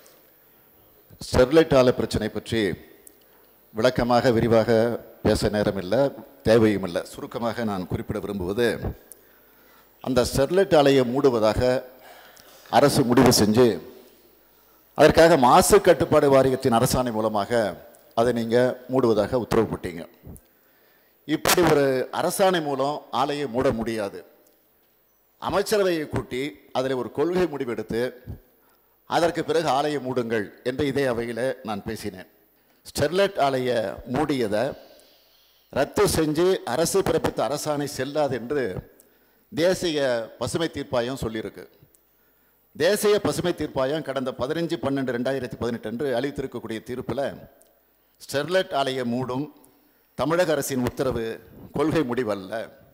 ஸ்டெர்லைட் ஆலை பிரச்சனை பற்றி விளக்கமாக விரிவாக பேச நேரமில்லை தேவையும் இல்லை சுருக்கமாக நான் குறிப்பிட விரும்புவது அந்த ஸ்டெர்லைட் ஆலையை மூடுவதாக அரசு முடிவு செஞ்சு அதற்காக மாசு கட்டுப்பாடு வாரியத்தின் அரசாணை மூலமாக அதை நீங்கள் மூடுவதாக உத்தரவு போட்டீங்க இப்படி ஒரு அரசாணை மூலம் ஆலையை மூட முடியாது அமைச்சரவையை கூட்டி அதில் ஒரு கொள்கை முடிவெடுத்து அதற்கு பிறகு ஆலையை மூடுங்கள் என்ற இதே அவையில் நான் பேசினேன் ஸ்டெர்லைட் ஆலையை மூடியதை ரத்து செஞ்சு அரசு பிறப்பித்த அரசாணை செல்லாது என்று தேசிய பசுமை தீர்ப்பாயம் சொல்லியிருக்கு தேசிய பசுமை தீர்ப்பாயம் கடந்த பதினஞ்சு பன்னெண்டு ரெண்டாயிரத்தி பதினெட்டு அன்று அளித்திருக்கக்கூடிய தீர்ப்பில் ஸ்டெர்லைட் ஆலையை மூடும் தமிழக அரசின் உத்தரவு கொள்கை முடிவல்ல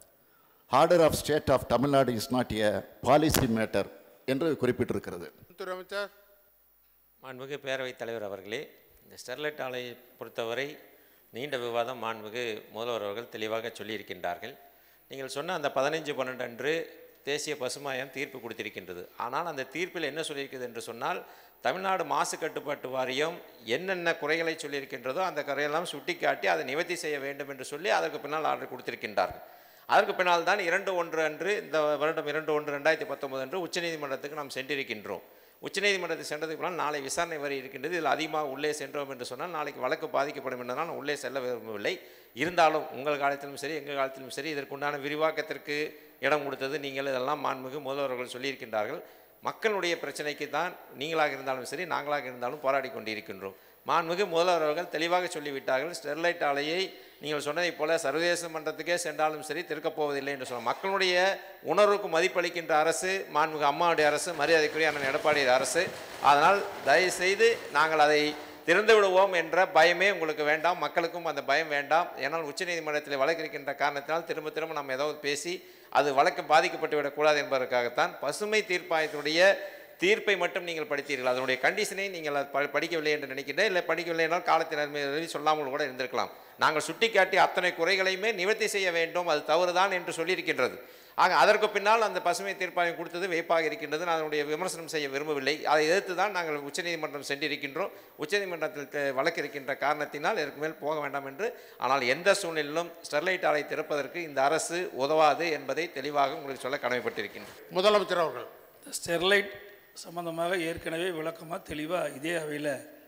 order of state of Tamil Nadu is not a policy matter என்று குறிப்பிட்டிருக்கிறது மின்துறை அமைச்சர் மாண்புமிகு பேரவைத் தலைவர் அவர்களே இந்த ஸ்டெர்லைட் ஆலையை பொறுத்தவரை நீண்ட விவாதம் மாண்புமிகு முதல்வர் அவர்கள் தெளிவாக சொல்லியிருக்கின்றார்கள் நீங்கள் சொன்ன அந்த பதினைஞ்சு பன்னெண்டு அன்று தேசிய பசுமாயம் தீர்ப்பு கொடுத்திருக்கின்றது ஆனால் அந்த தீர்ப்பில் என்ன சொல்லியிருக்கிறது என்று சொன்னால் தமிழ்நாடு மாசு கட்டுப்பாட்டு வாரியம் என்னென்ன குறைகளை சொல்லியிருக்கின்றதோ அந்த குறையெல்லாம் சுட்டிக்காட்டி அதை நிவர்த்தி செய்ய வேண்டும் என்று சொல்லி அதற்கு பின்னால் ஆர்டர் கொடுத்திருக்கின்றார்கள் அதற்கு பின்னால் தான் இரண்டு ஒன்று அன்று இந்த வருடம் இரண்டு ஒன்று ரெண்டாயிரத்தி பத்தொன்பது அன்று உச்சநீதிமன்றத்துக்கு நாம் சென்றிருக்கின்றோம் உச்சநீதிமன்றத்தை சென்றதுக்கு பின்னால் நாளை விசாரணை வரை இருக்கின்றது இதில் அதிகமாக உள்ளே சென்றோம் என்று சொன்னால் நாளைக்கு வழக்கு பாதிக்கப்படும் என்றால் நான் உள்ளே செல்ல விரும்பவில்லை இருந்தாலும் உங்கள் காலத்திலும் சரி எங்கள் காலத்திலும் சரி இதற்குண்டான விரிவாக்கத்திற்கு இடம் கொடுத்தது நீங்கள் இதெல்லாம் மாண்புமிகு முதல்வர்கள் சொல்லியிருக்கின்றார்கள் மக்களுடைய பிரச்சனைக்கு தான் நீங்களாக இருந்தாலும் சரி நாங்களாக இருந்தாலும் போராடி கொண்டிருக்கின்றோம் மாண்புமிகு முதல்வர் அவர்கள் தெளிவாக சொல்லிவிட்டார்கள் ஸ்டெர்லைட் ஆலையை நீங்கள் சொன்னதைப் போல சர்வதேச மன்றத்துக்கே சென்றாலும் சரி திறக்கப் போவதில்லை என்று சொன்னார் மக்களுடைய உணர்வுக்கு மதிப்பளிக்கின்ற அரசு மாண்புமிகு அம்மாவுடைய அரசு மரியாதைக்குரிய அண்ணன் எடப்பாடி அரசு அதனால் தயவு செய்து நாங்கள் அதை திறந்து விடுவோம் என்ற பயமே உங்களுக்கு வேண்டாம் மக்களுக்கும் அந்த பயம் வேண்டாம் ஏன்னால் உச்சநீதிமன்றத்தில் வழக்கு இருக்கின்ற காரணத்தினால் திரும்ப திரும்ப நம்ம ஏதாவது பேசி அது வழக்கு பாதிக்கப்பட்டு விடக்கூடாது என்பதற்காகத்தான் பசுமை தீர்ப்பாயத்தினுடைய தீர்ப்பை மட்டும் நீங்கள் படித்தீர்கள் அதனுடைய கண்டிஷனை நீங்கள் அது ப- படிக்கவில்லை என்று நினைக்கின்றேன் இல்லை படிக்கவில்லை என்றால் காலத்தினர் மீது சொல்லாமல் கூட இருந்திருக்கலாம் நாங்கள் சுட்டிக்காட்டி அத்தனை குறைகளையுமே நிவர்த்தி செய்ய வேண்டும் அது தவறுதான் என்று சொல்லியிருக்கின்றது ஆக அதற்கு பின்னால் அந்த பசுமை தீர்ப்பாயம் கொடுத்தது வேப்பாக இருக்கின்றது நான் அதனுடைய விமர்சனம் செய்ய விரும்பவில்லை அதை எதிர்த்து தான் நாங்கள் உச்சநீதிமன்றம் சென்றிருக்கின்றோம் உச்சநீதிமன்றத்தில் த- வழக்கு இருக்கின்ற காரணத்தினால் இதற்கு மேல் போக வேண்டாம் என்று ஆனால் எந்த சூழ்நிலையிலும் ஸ்டெர்லைட் ஆலை திறப்பதற்கு இந்த அரசு உதவாது என்பதை தெளிவாக உங்களுக்கு சொல்ல கடமைப்பட்டிருக்கின்றேன் முதலமைச்சர் அவர்கள் ஸ்டெர்லைட் சம்பந்தமாக ஏற்கனவே விளக்கமாக தெளிவாக இதே அவையில்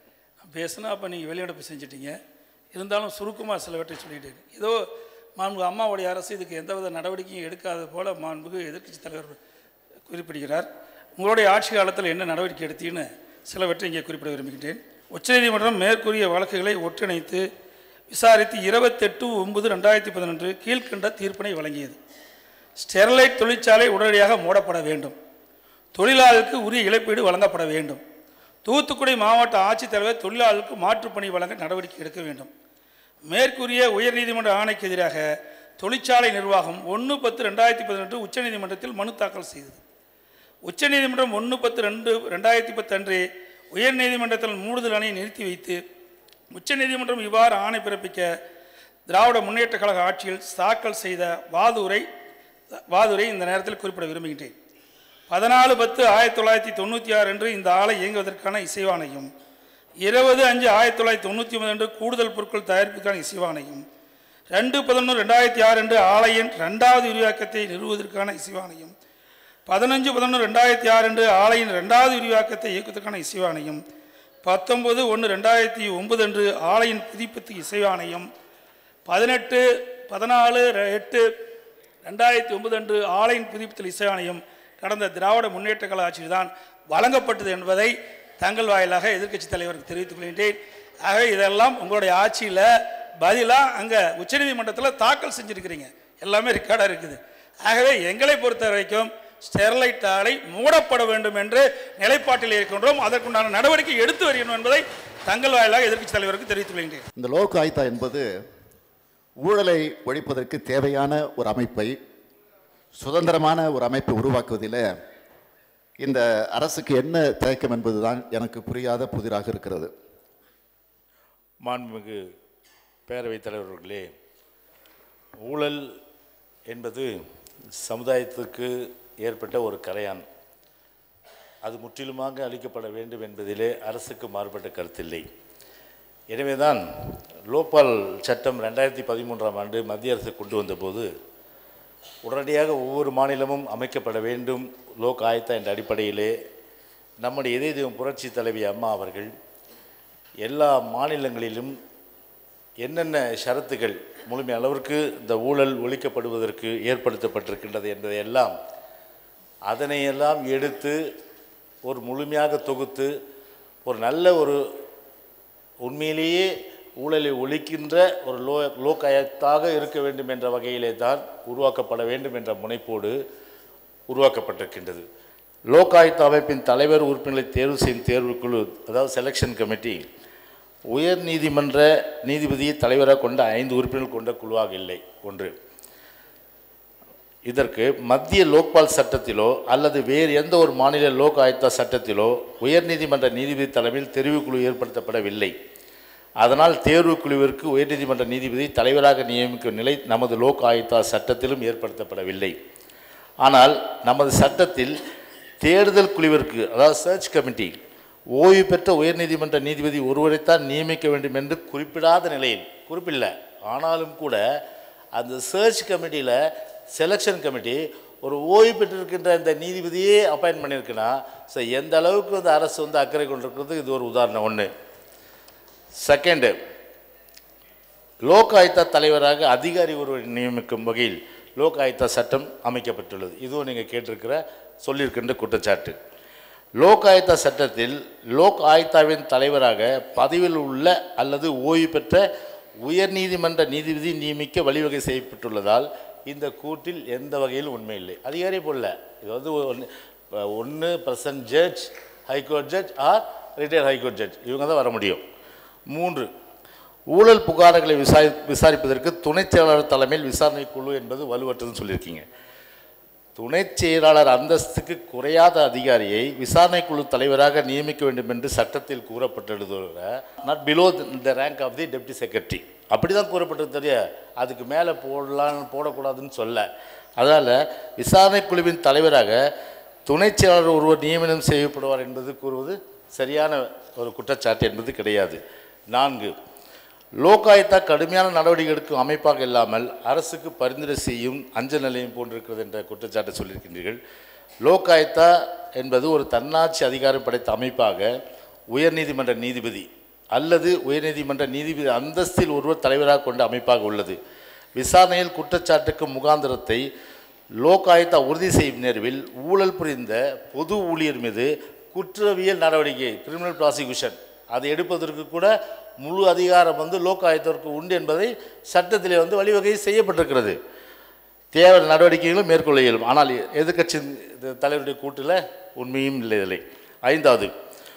பேசுனா அப்போ நீங்கள் வெளிநடப்பு செஞ்சிட்டீங்க இருந்தாலும் சுருக்கமாக சிலவற்றை சொல்லிட்டேன் ஏதோ மாண்புகு அம்மாவுடைய அரசு இதுக்கு எந்தவித நடவடிக்கையும் எடுக்காத போல மாண்புகு எதிர்க்கட்சி தலைவர் குறிப்பிடுகிறார் உங்களுடைய ஆட்சி காலத்தில் என்ன நடவடிக்கை எடுத்தீங்கன்னு சிலவற்றை இங்கே குறிப்பிட விரும்புகின்றேன் உச்சநீதிமன்றம் மேற்கூறிய வழக்குகளை ஒன்றிணைத்து விசாரித்து இருபத்தெட்டு ஒன்பது ரெண்டாயிரத்தி பதினொன்று கீழ்கண்ட தீர்ப்பினை வழங்கியது ஸ்டெர்லைட் தொழிற்சாலை உடனடியாக மூடப்பட வேண்டும் தொழிலாளருக்கு உரிய இழப்பீடு வழங்கப்பட வேண்டும் தூத்துக்குடி மாவட்ட ஆட்சித்தலைவர் தொழிலாளருக்கு மாற்றுப்பணி வழங்க நடவடிக்கை எடுக்க வேண்டும் மேற்கூறிய உயர்நீதிமன்ற ஆணைக்கு எதிராக தொழிற்சாலை நிர்வாகம் ஒன்று பத்து ரெண்டாயிரத்தி பதினெட்டு உச்சநீதிமன்றத்தில் மனு தாக்கல் செய்தது உச்சநீதிமன்றம் ஒன்று பத்து ரெண்டு ரெண்டாயிரத்தி பத்து அன்றே உயர்நீதிமன்றத்தில் மூடுதல் அணையை நிறுத்தி வைத்து உச்சநீதிமன்றம் இவ்வாறு ஆணை பிறப்பிக்க திராவிட முன்னேற்றக் கழக ஆட்சியில் தாக்கல் செய்த வாதுரை வாதுரை இந்த நேரத்தில் குறிப்பிட விரும்புகின்றேன் பதினாலு பத்து ஆயிரத்தி தொள்ளாயிரத்தி தொண்ணூற்றி ஆறு அன்று இந்த ஆலை இயங்குவதற்கான இசைவாணையும் இருபது அஞ்சு ஆயிரத்தி தொள்ளாயிரத்தி தொண்ணூற்றி ஒன்பது அன்று கூடுதல் பொருட்கள் தயாரிப்புக்கான இசைவாணையும் ரெண்டு பதினொன்று ரெண்டாயிரத்தி ஆறு அன்று ஆலையின் ரெண்டாவது விரிவாக்கத்தை நிறுவுவதற்கான இசைவாணையும் பதினஞ்சு பதினொன்று ரெண்டாயிரத்தி ஆறு அன்று ஆலையின் ரெண்டாவது விரிவாக்கத்தை இயக்குவதற்கான இசைவாணையும் பத்தொன்பது ஒன்று ரெண்டாயிரத்தி ஒன்பது அன்று ஆலையின் புதுப்பித்து இசைவாணையம் பதினெட்டு பதினாலு ரெ- எட்டு ரெண்டாயிரத்தி ஒன்பது அன்று ஆலையின் புதுப்பித்தல் இசைவாணையம் கடந்த திராவிட முன்னேற்ற கழக ஆட்சியில் தான் வழங்கப்பட்டது என்பதை தங்கள் வாயிலாக எதிர்க்கட்சி தலைவருக்கு தெரிவித்துக் கொள்கின்றேன் ஆகவே இதெல்லாம் உங்களுடைய ஆட்சியில் பதிலாக அங்கே உச்சநீதிமன்றத்தில் தாக்கல் செஞ்சுருக்கிறீங்க எல்லாமே ரெக்கார்டாக இருக்குது ஆகவே எங்களை பொறுத்த வரைக்கும் ஸ்டெர்லைட் ஆலை மூடப்பட வேண்டும் என்று நிலைப்பாட்டில் இருக்கின்றோம் அதற்குண்டான நடவடிக்கை எடுத்து வருகிறோம் என்பதை தங்கள் வாயிலாக எதிர்க்கட்சி தலைவருக்கு தெரிவித்துக் கொள்கின்றேன் இந்த லோக் ஆயுதா என்பது ஊழலை ஒழிப்பதற்கு தேவையான ஒரு அமைப்பை சுதந்திரமான ஒரு அமைப்பை உருவாக்குவதில் இந்த அரசுக்கு என்ன தயக்கம் என்பதுதான் எனக்கு புரியாத புதிராக இருக்கிறது மாண்புமிகு பேரவைத் தலைவர்களே ஊழல் என்பது சமுதாயத்துக்கு ஏற்பட்ட ஒரு கரையான் அது முற்றிலுமாக அளிக்கப்பட வேண்டும் என்பதிலே அரசுக்கு மாறுபட்ட கருத்தில்லை எனவேதான் லோபால் சட்டம் ரெண்டாயிரத்தி பதிமூன்றாம் ஆண்டு மத்திய அரசு கொண்டு வந்தபோது உடனடியாக ஒவ்வொரு மாநிலமும் அமைக்கப்பட வேண்டும் லோக் ஆயத்தா என்ற அடிப்படையிலே நம்முடைய இதய தெய்வம் புரட்சி தலைவி அம்மா அவர்கள் எல்லா மாநிலங்களிலும் என்னென்ன ஷரத்துகள் முழுமை அளவிற்கு இந்த ஊழல் ஒழிக்கப்படுவதற்கு ஏற்படுத்தப்பட்டிருக்கின்றது என்பதையெல்லாம் அதனையெல்லாம் எடுத்து ஒரு முழுமையாக தொகுத்து ஒரு நல்ல ஒரு உண்மையிலேயே ஊழலை ஒழிக்கின்ற ஒரு லோ லோக்காயத்தாக இருக்க வேண்டும் என்ற வகையிலே தான் உருவாக்கப்பட வேண்டும் என்ற முனைப்போடு உருவாக்கப்பட்டிருக்கின்றது லோகாயுத்த அமைப்பின் தலைவர் உறுப்பினர்களை தேர்வு செய்யும் தேர்வுக்குழு அதாவது செலெக்ஷன் கமிட்டி உயர் நீதிமன்ற நீதிபதியை தலைவராக கொண்ட ஐந்து உறுப்பினர்கள் கொண்ட குழுவாக இல்லை ஒன்று இதற்கு மத்திய லோக்பால் சட்டத்திலோ அல்லது வேறு எந்த ஒரு மாநில லோக் ஆயுக்தா சட்டத்திலோ உயர்நீதிமன்ற நீதிபதி தலைமையில் தெரிவுக்குழு ஏற்படுத்தப்படவில்லை அதனால் தேர்வுக்குழுவிற்கு உயர்நீதிமன்ற நீதிபதி தலைவராக நியமிக்கும் நிலை நமது லோக் ஆயுக்தா சட்டத்திலும் ஏற்படுத்தப்படவில்லை ஆனால் நமது சட்டத்தில் தேர்தல் குழுவிற்கு அதாவது சர்ச் கமிட்டி ஓய்வு பெற்ற உயர்நீதிமன்ற நீதிபதி ஒருவரைத்தான் நியமிக்க வேண்டும் என்று குறிப்பிடாத நிலையில் குறிப்பில்லை ஆனாலும் கூட அந்த சர்ச் கமிட்டியில் செலெக்ஷன் கமிட்டி ஒரு ஓய்வு பெற்றிருக்கின்ற இந்த நீதிபதியே அப்பாயின்ட் பண்ணியிருக்குன்னா ஸோ எந்த அளவுக்கு வந்து அரசு வந்து அக்கறை கொண்டிருக்கிறது இது ஒரு உதாரணம் ஒன்று செகண்டு லோக் ஆயுக்தா தலைவராக அதிகாரி ஒருவர் நியமிக்கும் வகையில் லோக் ஆயுக்தா சட்டம் அமைக்கப்பட்டுள்ளது இதுவும் நீங்கள் கேட்டிருக்கிற சொல்லியிருக்கின்ற குற்றச்சாட்டு லோக் ஆயுக்தா சட்டத்தில் லோக் ஆயுக்தாவின் தலைவராக பதவியில் உள்ள அல்லது ஓய்வு பெற்ற உயர்நீதிமன்ற நீதிபதி நியமிக்க வழிவகை செய்யப்பட்டுள்ளதால் இந்த கூற்றில் எந்த வகையில் உண்மை இல்லை அதிகாரி போடல இது வந்து ஒன்று ஒன்று present judge high court judge or retire high court judge இவங்க தான் வர முடியும் மூன்று ஊழல் புகார்களை விசாரி விசாரிப்பதற்கு துணைச் செயலாளர் தலைமையில் விசாரணை குழு என்பது வலுவற்றதுன்னு சொல்லியிருக்கீங்க துணைச் செயலாளர் அந்தஸ்துக்கு குறையாத அதிகாரியை விசாரணை குழு தலைவராக நியமிக்க வேண்டும் என்று சட்டத்தில் கூறப்பட்டுள்ளது not below the rank of the deputy secretary அப்படி தான் கூறப்பட்டது தெரிய அதுக்கு மேலே போடலான்னு போடக்கூடாதுன்னு சொல்ல அதனால் விசாரணை குழுவின் தலைவராக துணைச் செயலாளர் ஒருவர் நியமனம் செய்யப்படுவார் என்பது கூறுவது சரியான ஒரு குற்றச்சாட்டு என்பது கிடையாது நான்கு லோகாயுத்தா கடுமையான நடவடிக்கை எடுக்கும் அமைப்பாக இல்லாமல் அரசுக்கு பரிந்துரை செய்யும் அஞ்சல் நிலையம் போன்றிருக்கிறது என்ற குற்றச்சாட்டை சொல்லியிருக்கின்றீர்கள் லோகாயுத்தா என்பது ஒரு தன்னாட்சி அதிகாரம் படைத்த அமைப்பாக உயர்நீதிமன்ற நீதிபதி அல்லது உயர்நீதிமன்ற நீதிபதி அந்தஸ்தில் ஒருவர் தலைவராக கொண்ட அமைப்பாக உள்ளது விசாரணையில் குற்றச்சாட்டுக்கு முகாந்திரத்தை லோக் ஆயுக்தா உறுதி செய்யும் நேர்வில் ஊழல் புரிந்த பொது ஊழியர் மீது குற்றவியல் நடவடிக்கை கிரிமினல் ப்ராசிக்யூஷன் அதை எடுப்பதற்கு கூட முழு அதிகாரம் வந்து லோக் ஆயுக்தருக்கு உண்டு என்பதை சட்டத்திலே வந்து வழிவகை செய்யப்பட்டிருக்கிறது தேவை நடவடிக்கைகளும் மேற்கொள்ள இயலும் ஆனால் எதிர்க்கட்சி தலைவருடைய கூட்டில் உண்மையும் இல்லை இதில்லை ஐந்தாவது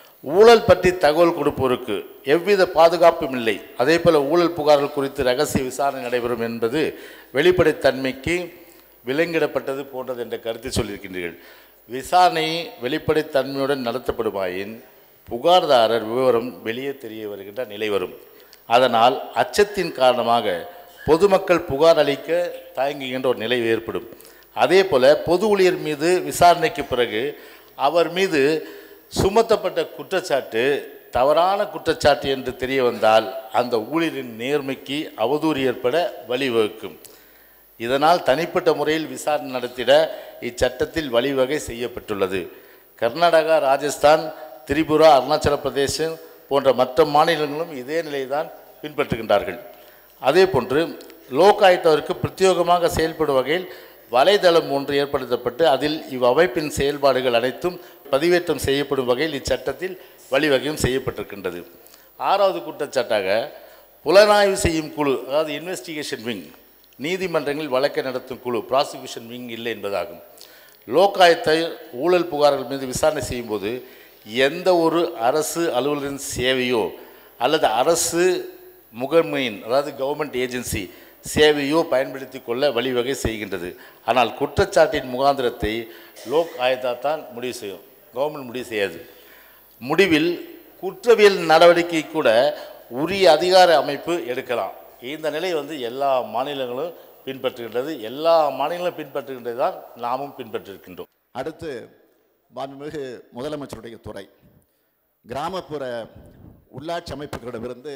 ஊழல் பற்றி தகவல் கொடுப்போருக்கு எவ்வித பாதுகாப்பும் இல்லை அதே போல் ஊழல் புகார்கள் குறித்து ரகசிய விசாரணை நடைபெறும் என்பது வெளிப்படைத்தன்மைக்கு விலங்கிடப்பட்டது போன்றது என்ற கருத்தை சொல்லியிருக்கின்றீர்கள் விசாரணை வெளிப்படைத்தன்மையுடன் நடத்தப்படுமாயின் புகார்தாரர் விவரம் வெளியே தெரிய வருகின்ற நிலை வரும் அதனால் அச்சத்தின் காரணமாக பொதுமக்கள் புகார் அளிக்க தயங்குகின்ற ஒரு நிலை ஏற்படும் அதே போல் பொது ஊழியர் மீது விசாரணைக்கு பிறகு அவர் மீது சுமத்தப்பட்ட குற்றச்சாட்டு தவறான குற்றச்சாட்டு என்று தெரிய வந்தால் அந்த ஊழியரின் நேர்மைக்கு அவதூறு ஏற்பட வழிவகுக்கும் இதனால் தனிப்பட்ட முறையில் விசாரணை நடத்திட இச்சட்டத்தில் வழிவகை செய்யப்பட்டுள்ளது கர்நாடகா ராஜஸ்தான் திரிபுரா அருணாச்சல பிரதேசம் போன்ற மற்ற மாநிலங்களும் இதே நிலையை தான் பின்பற்றுகின்றார்கள் அதே போன்று லோக் ஆயுக்தவிற்கு பிரத்யேகமாக செயல்படும் வகையில் வலைதளம் ஒன்று ஏற்படுத்தப்பட்டு அதில் இவ்வமைப்பின் செயல்பாடுகள் அனைத்தும் பதிவேற்றம் செய்யப்படும் வகையில் இச்சட்டத்தில் வழிவகையும் செய்யப்பட்டிருக்கின்றது ஆறாவது குற்றச்சாட்டாக புலனாய்வு செய்யும் குழு அதாவது இன்வெஸ்டிகேஷன் விங் நீதிமன்றங்களில் வழக்கை நடத்தும் குழு ப்ராசிக்யூஷன் விங் இல்லை என்பதாகும் லோக்காயத்தை ஊழல் புகார்கள் மீது விசாரணை செய்யும்போது எந்த ஒரு அரசு அலுவலரின் சேவையோ அல்லது அரசு முகமையின் அதாவது கவர்மெண்ட் ஏஜென்சி சேவையோ பயன்படுத்தி கொள்ள வழிவகை செய்கின்றது ஆனால் குற்றச்சாட்டின் முகாந்திரத்தை லோக் ஆயுதா தான் முடிவு செய்யும் கவர்மெண்ட் முடிவு செய்யாது முடிவில் குற்றவியல் நடவடிக்கை கூட உரிய அதிகார அமைப்பு எடுக்கலாம் இந்த நிலை வந்து எல்லா மாநிலங்களும் பின்பற்றுகின்றது எல்லா மாநிலங்களும் பின்பற்றுகின்றது தான் நாமும் பின்பற்றிருக்கின்றோம் அடுத்து மாண்புமிகு முதலமைச்சருடைய துறை கிராமப்புற உள்ளாட்சி அமைப்புகளிடமிருந்து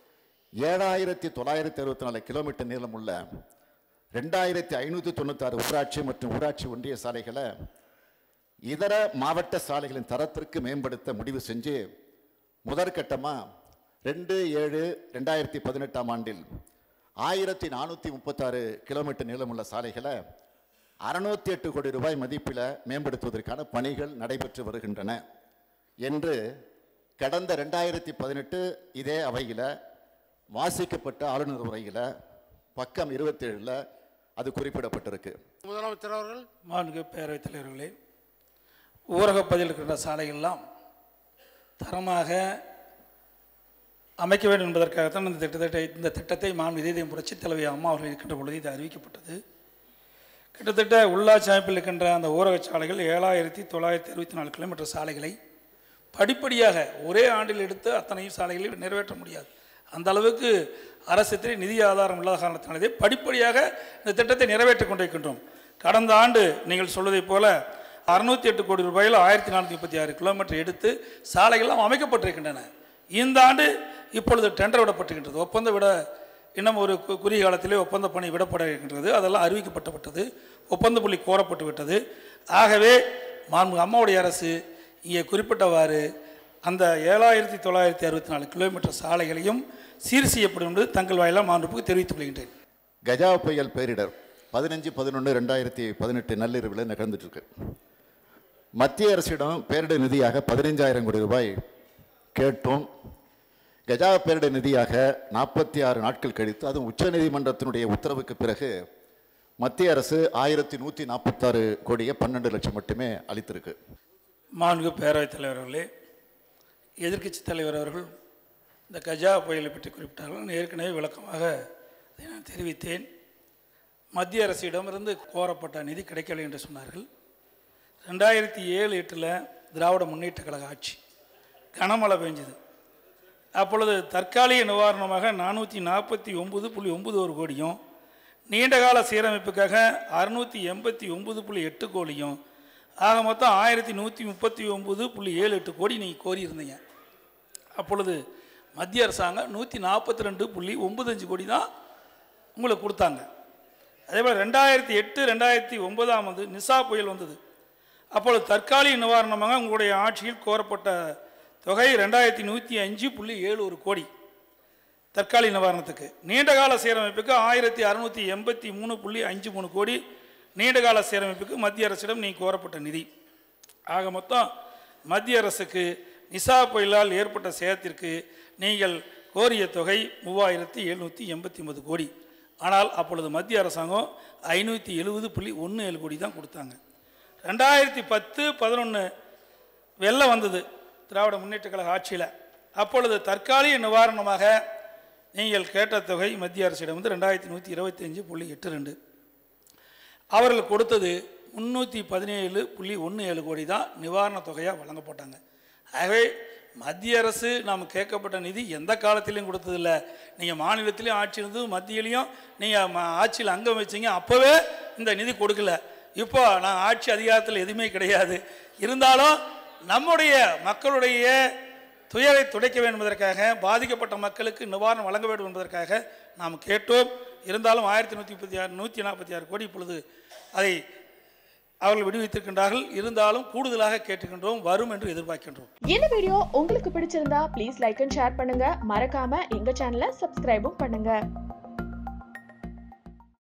ஏழாயிரத்தி தொள்ளாயிரத்தி அறுபத்தி நாலு கிலோமீட்டர் நீளமுள்ள ரெண்டாயிரத்தி ஐநூற்றி தொண்ணூத்தாறு ஊராட்சி மற்றும் ஊராட்சி ஒன்றிய சாலைகளை இதர மாவட்ட சாலைகளின் தரத்திற்கு மேம்படுத்த முடிவு செஞ்சு முதற்கட்டமாக ரெண்டு ஏழு ரெண்டாயிரத்தி பதினெட்டாம் ஆண்டில் ஆயிரத்தி நானூற்றி முப்பத்தாறு கிலோமீட்டர் நீளமுள்ள சாலைகளை அறுநூத்தி எட்டு கோடி ரூபாய் மதிப்பில் மேம்படுத்துவதற்கான பணிகள் நடைபெற்று வருகின்றன என்று கடந்த ரெண்டாயிரத்தி பதினெட்டு இதே அவையில் வாசிக்கப்பட்ட ஆளுநர் உரையில் பக்கம் இருபத்தேழில் அது குறிப்பிடப்பட்டிருக்கு முதலமைச்சர் அவர்கள் மாண்புமிகு பேரவைத் தலைவர்களே ஊரகப் பகுதியில் இருக்கின்ற சாலைகள்லாம் தரமாக அமைக்க வேண்டும் என்பதற்காகத்தான் இந்த திட்டத்தை இந்த திட்டத்தை மாண்பு இதயம் புரட்சித் தலைவி அம்மா அவர்கள் இருக்கின்ற பொழுது இது அறிவிக்கப்பட்டது கிட்டத்தட்ட உள்ளாட்சி அமைப்பில் இருக்கின்ற அந்த ஊரக சாலைகள் ஏழாயிரத்தி தொள்ளாயிரத்தி அறுபத்தி நாலு கிலோமீட்டர் சாலைகளை படிப்படியாக ஒரே ஆண்டில் எடுத்து அத்தனையும் சாலைகளை நிறைவேற்ற முடியாது அந்த அளவுக்கு அரசத்திலே நிதி ஆதாரம் இல்லாத காரணத்தினாலே படிப்படியாக இந்த திட்டத்தை நிறைவேற்றிக் கொண்டிருக்கின்றோம் கடந்த ஆண்டு நீங்கள் சொல்வதைப் போல அறுநூத்தி எட்டு கோடி ரூபாயில் ஆயிரத்தி நானூற்றி முப்பத்தி ஆறு கிலோமீட்டர் எடுத்து சாலைகள்லாம் அமைக்கப்பட்டிருக்கின்றன இந்த ஆண்டு இப்பொழுது டெண்டர் விடப்பட்டிருக்கின்றது ஒப்பந்தம் விட இன்னும் ஒரு கு- குறுகிய காலத்திலே ஒப்பந்த பணி விடப்பட இருக்கின்றது அதெல்லாம் அறிவிக்கப்பட்டுவிட்டது ஒப்பந்த புள்ளி கோரப்பட்டு விட்டது ஆகவே மாண்பு அம்மாவுடைய அரசு இங்கே குறிப்பிட்டவாறு அந்த ஏழாயிரத்தி தொள்ளாயிரத்தி அறுபத்தி நாலு கிலோமீட்டர் சாலைகளையும் சீர் செய்யப்படும் என்று தங்கள் வாயிலாக மாண்புக்கு தெரிவித்துக் கொள்கின்றேன் கஜா புயல் பேரிடர் பதினஞ்சு பதினொன்று ரெண்டாயிரத்தி பதினெட்டு நள்ளிரவில் நிகழ்ந்துட்டு இருக்கு மத்திய அரசிடம் பேரிடர் நிதியாக பதினைஞ்சாயிரம் கோடி ரூபாய் கேட்டோம் கஜா பேரிடர் நிதியாக நாற்பத்தி ஆறு நாட்கள் கழித்து அதுவும் உச்சநீதிமன்றத்தினுடைய உத்தரவுக்கு பிறகு மத்திய அரசு ஆயிரத்தி நூற்றி நாற்பத்தாறு கோடியே பன்னெண்டு லட்சம் மட்டுமே அளித்திருக்கு மாண்பு பேரவைத் தலைவர் அவர்களே எதிர்க்கட்சி தலைவர் அவர்கள் இந்த கஜா புயலை பற்றி குறிப்பிட்டார்கள் நான் ஏற்கனவே விளக்கமாக அதை நான் தெரிவித்தேன் மத்திய அரசிடமிருந்து கோரப்பட்ட நிதி கிடைக்கவில்லை என்று சொன்னார்கள் ரெண்டாயிரத்தி ஏழு எட்டில் திராவிட முன்னேற்ற கழக ஆட்சி கனமழை பெஞ்சது அப்பொழுது தற்காலிக நிவாரணமாக நானூற்றி நாற்பத்தி ஒம்பது புள்ளி ஒம்பது ஒரு கோடியும் நீண்டகால சீரமைப்புக்காக அறுநூற்றி எண்பத்தி ஒம்பது புள்ளி எட்டு கோடியும் ஆக மொத்தம் ஆயிரத்தி நூற்றி முப்பத்தி ஒம்பது புள்ளி ஏழு எட்டு கோடி நீங்கள் கோரியிருந்தீங்க அப்பொழுது மத்திய அரசாங்கம் நூற்றி நாற்பத்தி ரெண்டு புள்ளி ஒம்பதஞ்சு கோடி தான் உங்களுக்கு கொடுத்தாங்க அதே போல் ரெண்டாயிரத்தி எட்டு ரெண்டாயிரத்தி ஒன்பதாம் ஆண்டு நிசா புயல் வந்தது அப்பொழுது தற்காலிக நிவாரணமாக உங்களுடைய ஆட்சியில் கோரப்பட்ட தொகை ரெண்டாயிரத்தி நூற்றி அஞ்சு புள்ளி ஏழு ஒரு கோடி தற்காலிக நிவாரணத்துக்கு நீண்டகால சீரமைப்புக்கு ஆயிரத்தி அறுநூற்றி எண்பத்தி மூணு புள்ளி அஞ்சு மூணு கோடி நீண்டகால சீரமைப்புக்கு மத்திய அரசிடம் நீ கோரப்பட்ட நிதி ஆக மொத்தம் மத்திய அரசுக்கு நிசா புயலால் ஏற்பட்ட சேதத்திற்கு நீங்கள் கோரிய தொகை மூவாயிரத்தி எழுநூற்றி எண்பத்தி ஒன்பது கோடி ஆனால் அப்பொழுது மத்திய அரசாங்கம் ஐநூற்றி எழுபது புள்ளி ஒன்று ஏழு கோடி தான் கொடுத்தாங்க ரெண்டாயிரத்தி பத்து பதினொன்று வெள்ளம் வந்தது திராவிட முன்னேற்ற கழக ஆட்சியில் அப்பொழுது தற்காலிக நிவாரணமாக நீங்கள் கேட்ட தொகை மத்திய அரசிடம் வந்து ரெண்டாயிரத்தி நூற்றி இருபத்தி அஞ்சு புள்ளி எட்டு ரெண்டு அவர்கள் கொடுத்தது முந்நூற்றி பதினேழு புள்ளி ஒன்று ஏழு கோடி தான் நிவாரணத் தொகையாக வழங்கப்பட்டாங்க ஆகவே மத்திய அரசு நாம் கேட்கப்பட்ட நிதி எந்த காலத்திலையும் கொடுத்ததில்ல நீங்கள் மாநிலத்திலையும் ஆட்சி இருந்து மத்தியிலையும் நீங்கள் ஆட்சியில் அங்கம் வச்சீங்க அப்போவே இந்த நிதி கொடுக்கல இப்போ நான் ஆட்சி அதிகாரத்தில் எதுவுமே கிடையாது இருந்தாலும் நம்முடைய மக்களுடைய துயரை துடைக்க வேண்டும் என்பதற்காக பாதிக்கப்பட்ட மக்களுக்கு நிவாரணம் வழங்க வேண்டும் என்பதற்காக நாம் கேட்டோம் இருந்தாலும் ஆயிரத்தி நூற்றி முப்பத்தி ஆறு நூற்றி நாற்பத்தி ஆறு கோடி இப்பொழுது அதை அவர்கள் விடுவித்திருக்கின்றார்கள் இருந்தாலும் கூடுதலாக கேட்டுக்கின்றோம் வரும் என்று எதிர்பார்க்கின்றோம் இந்த வீடியோ உங்களுக்கு பிடிச்சிருந்தா ப்ளீஸ் லைக் அண்ட் ஷேர் பண்ணுங்க மறக்காம எங்க சேனலை சப்ஸ்கிரைபும் பண்ணுங்க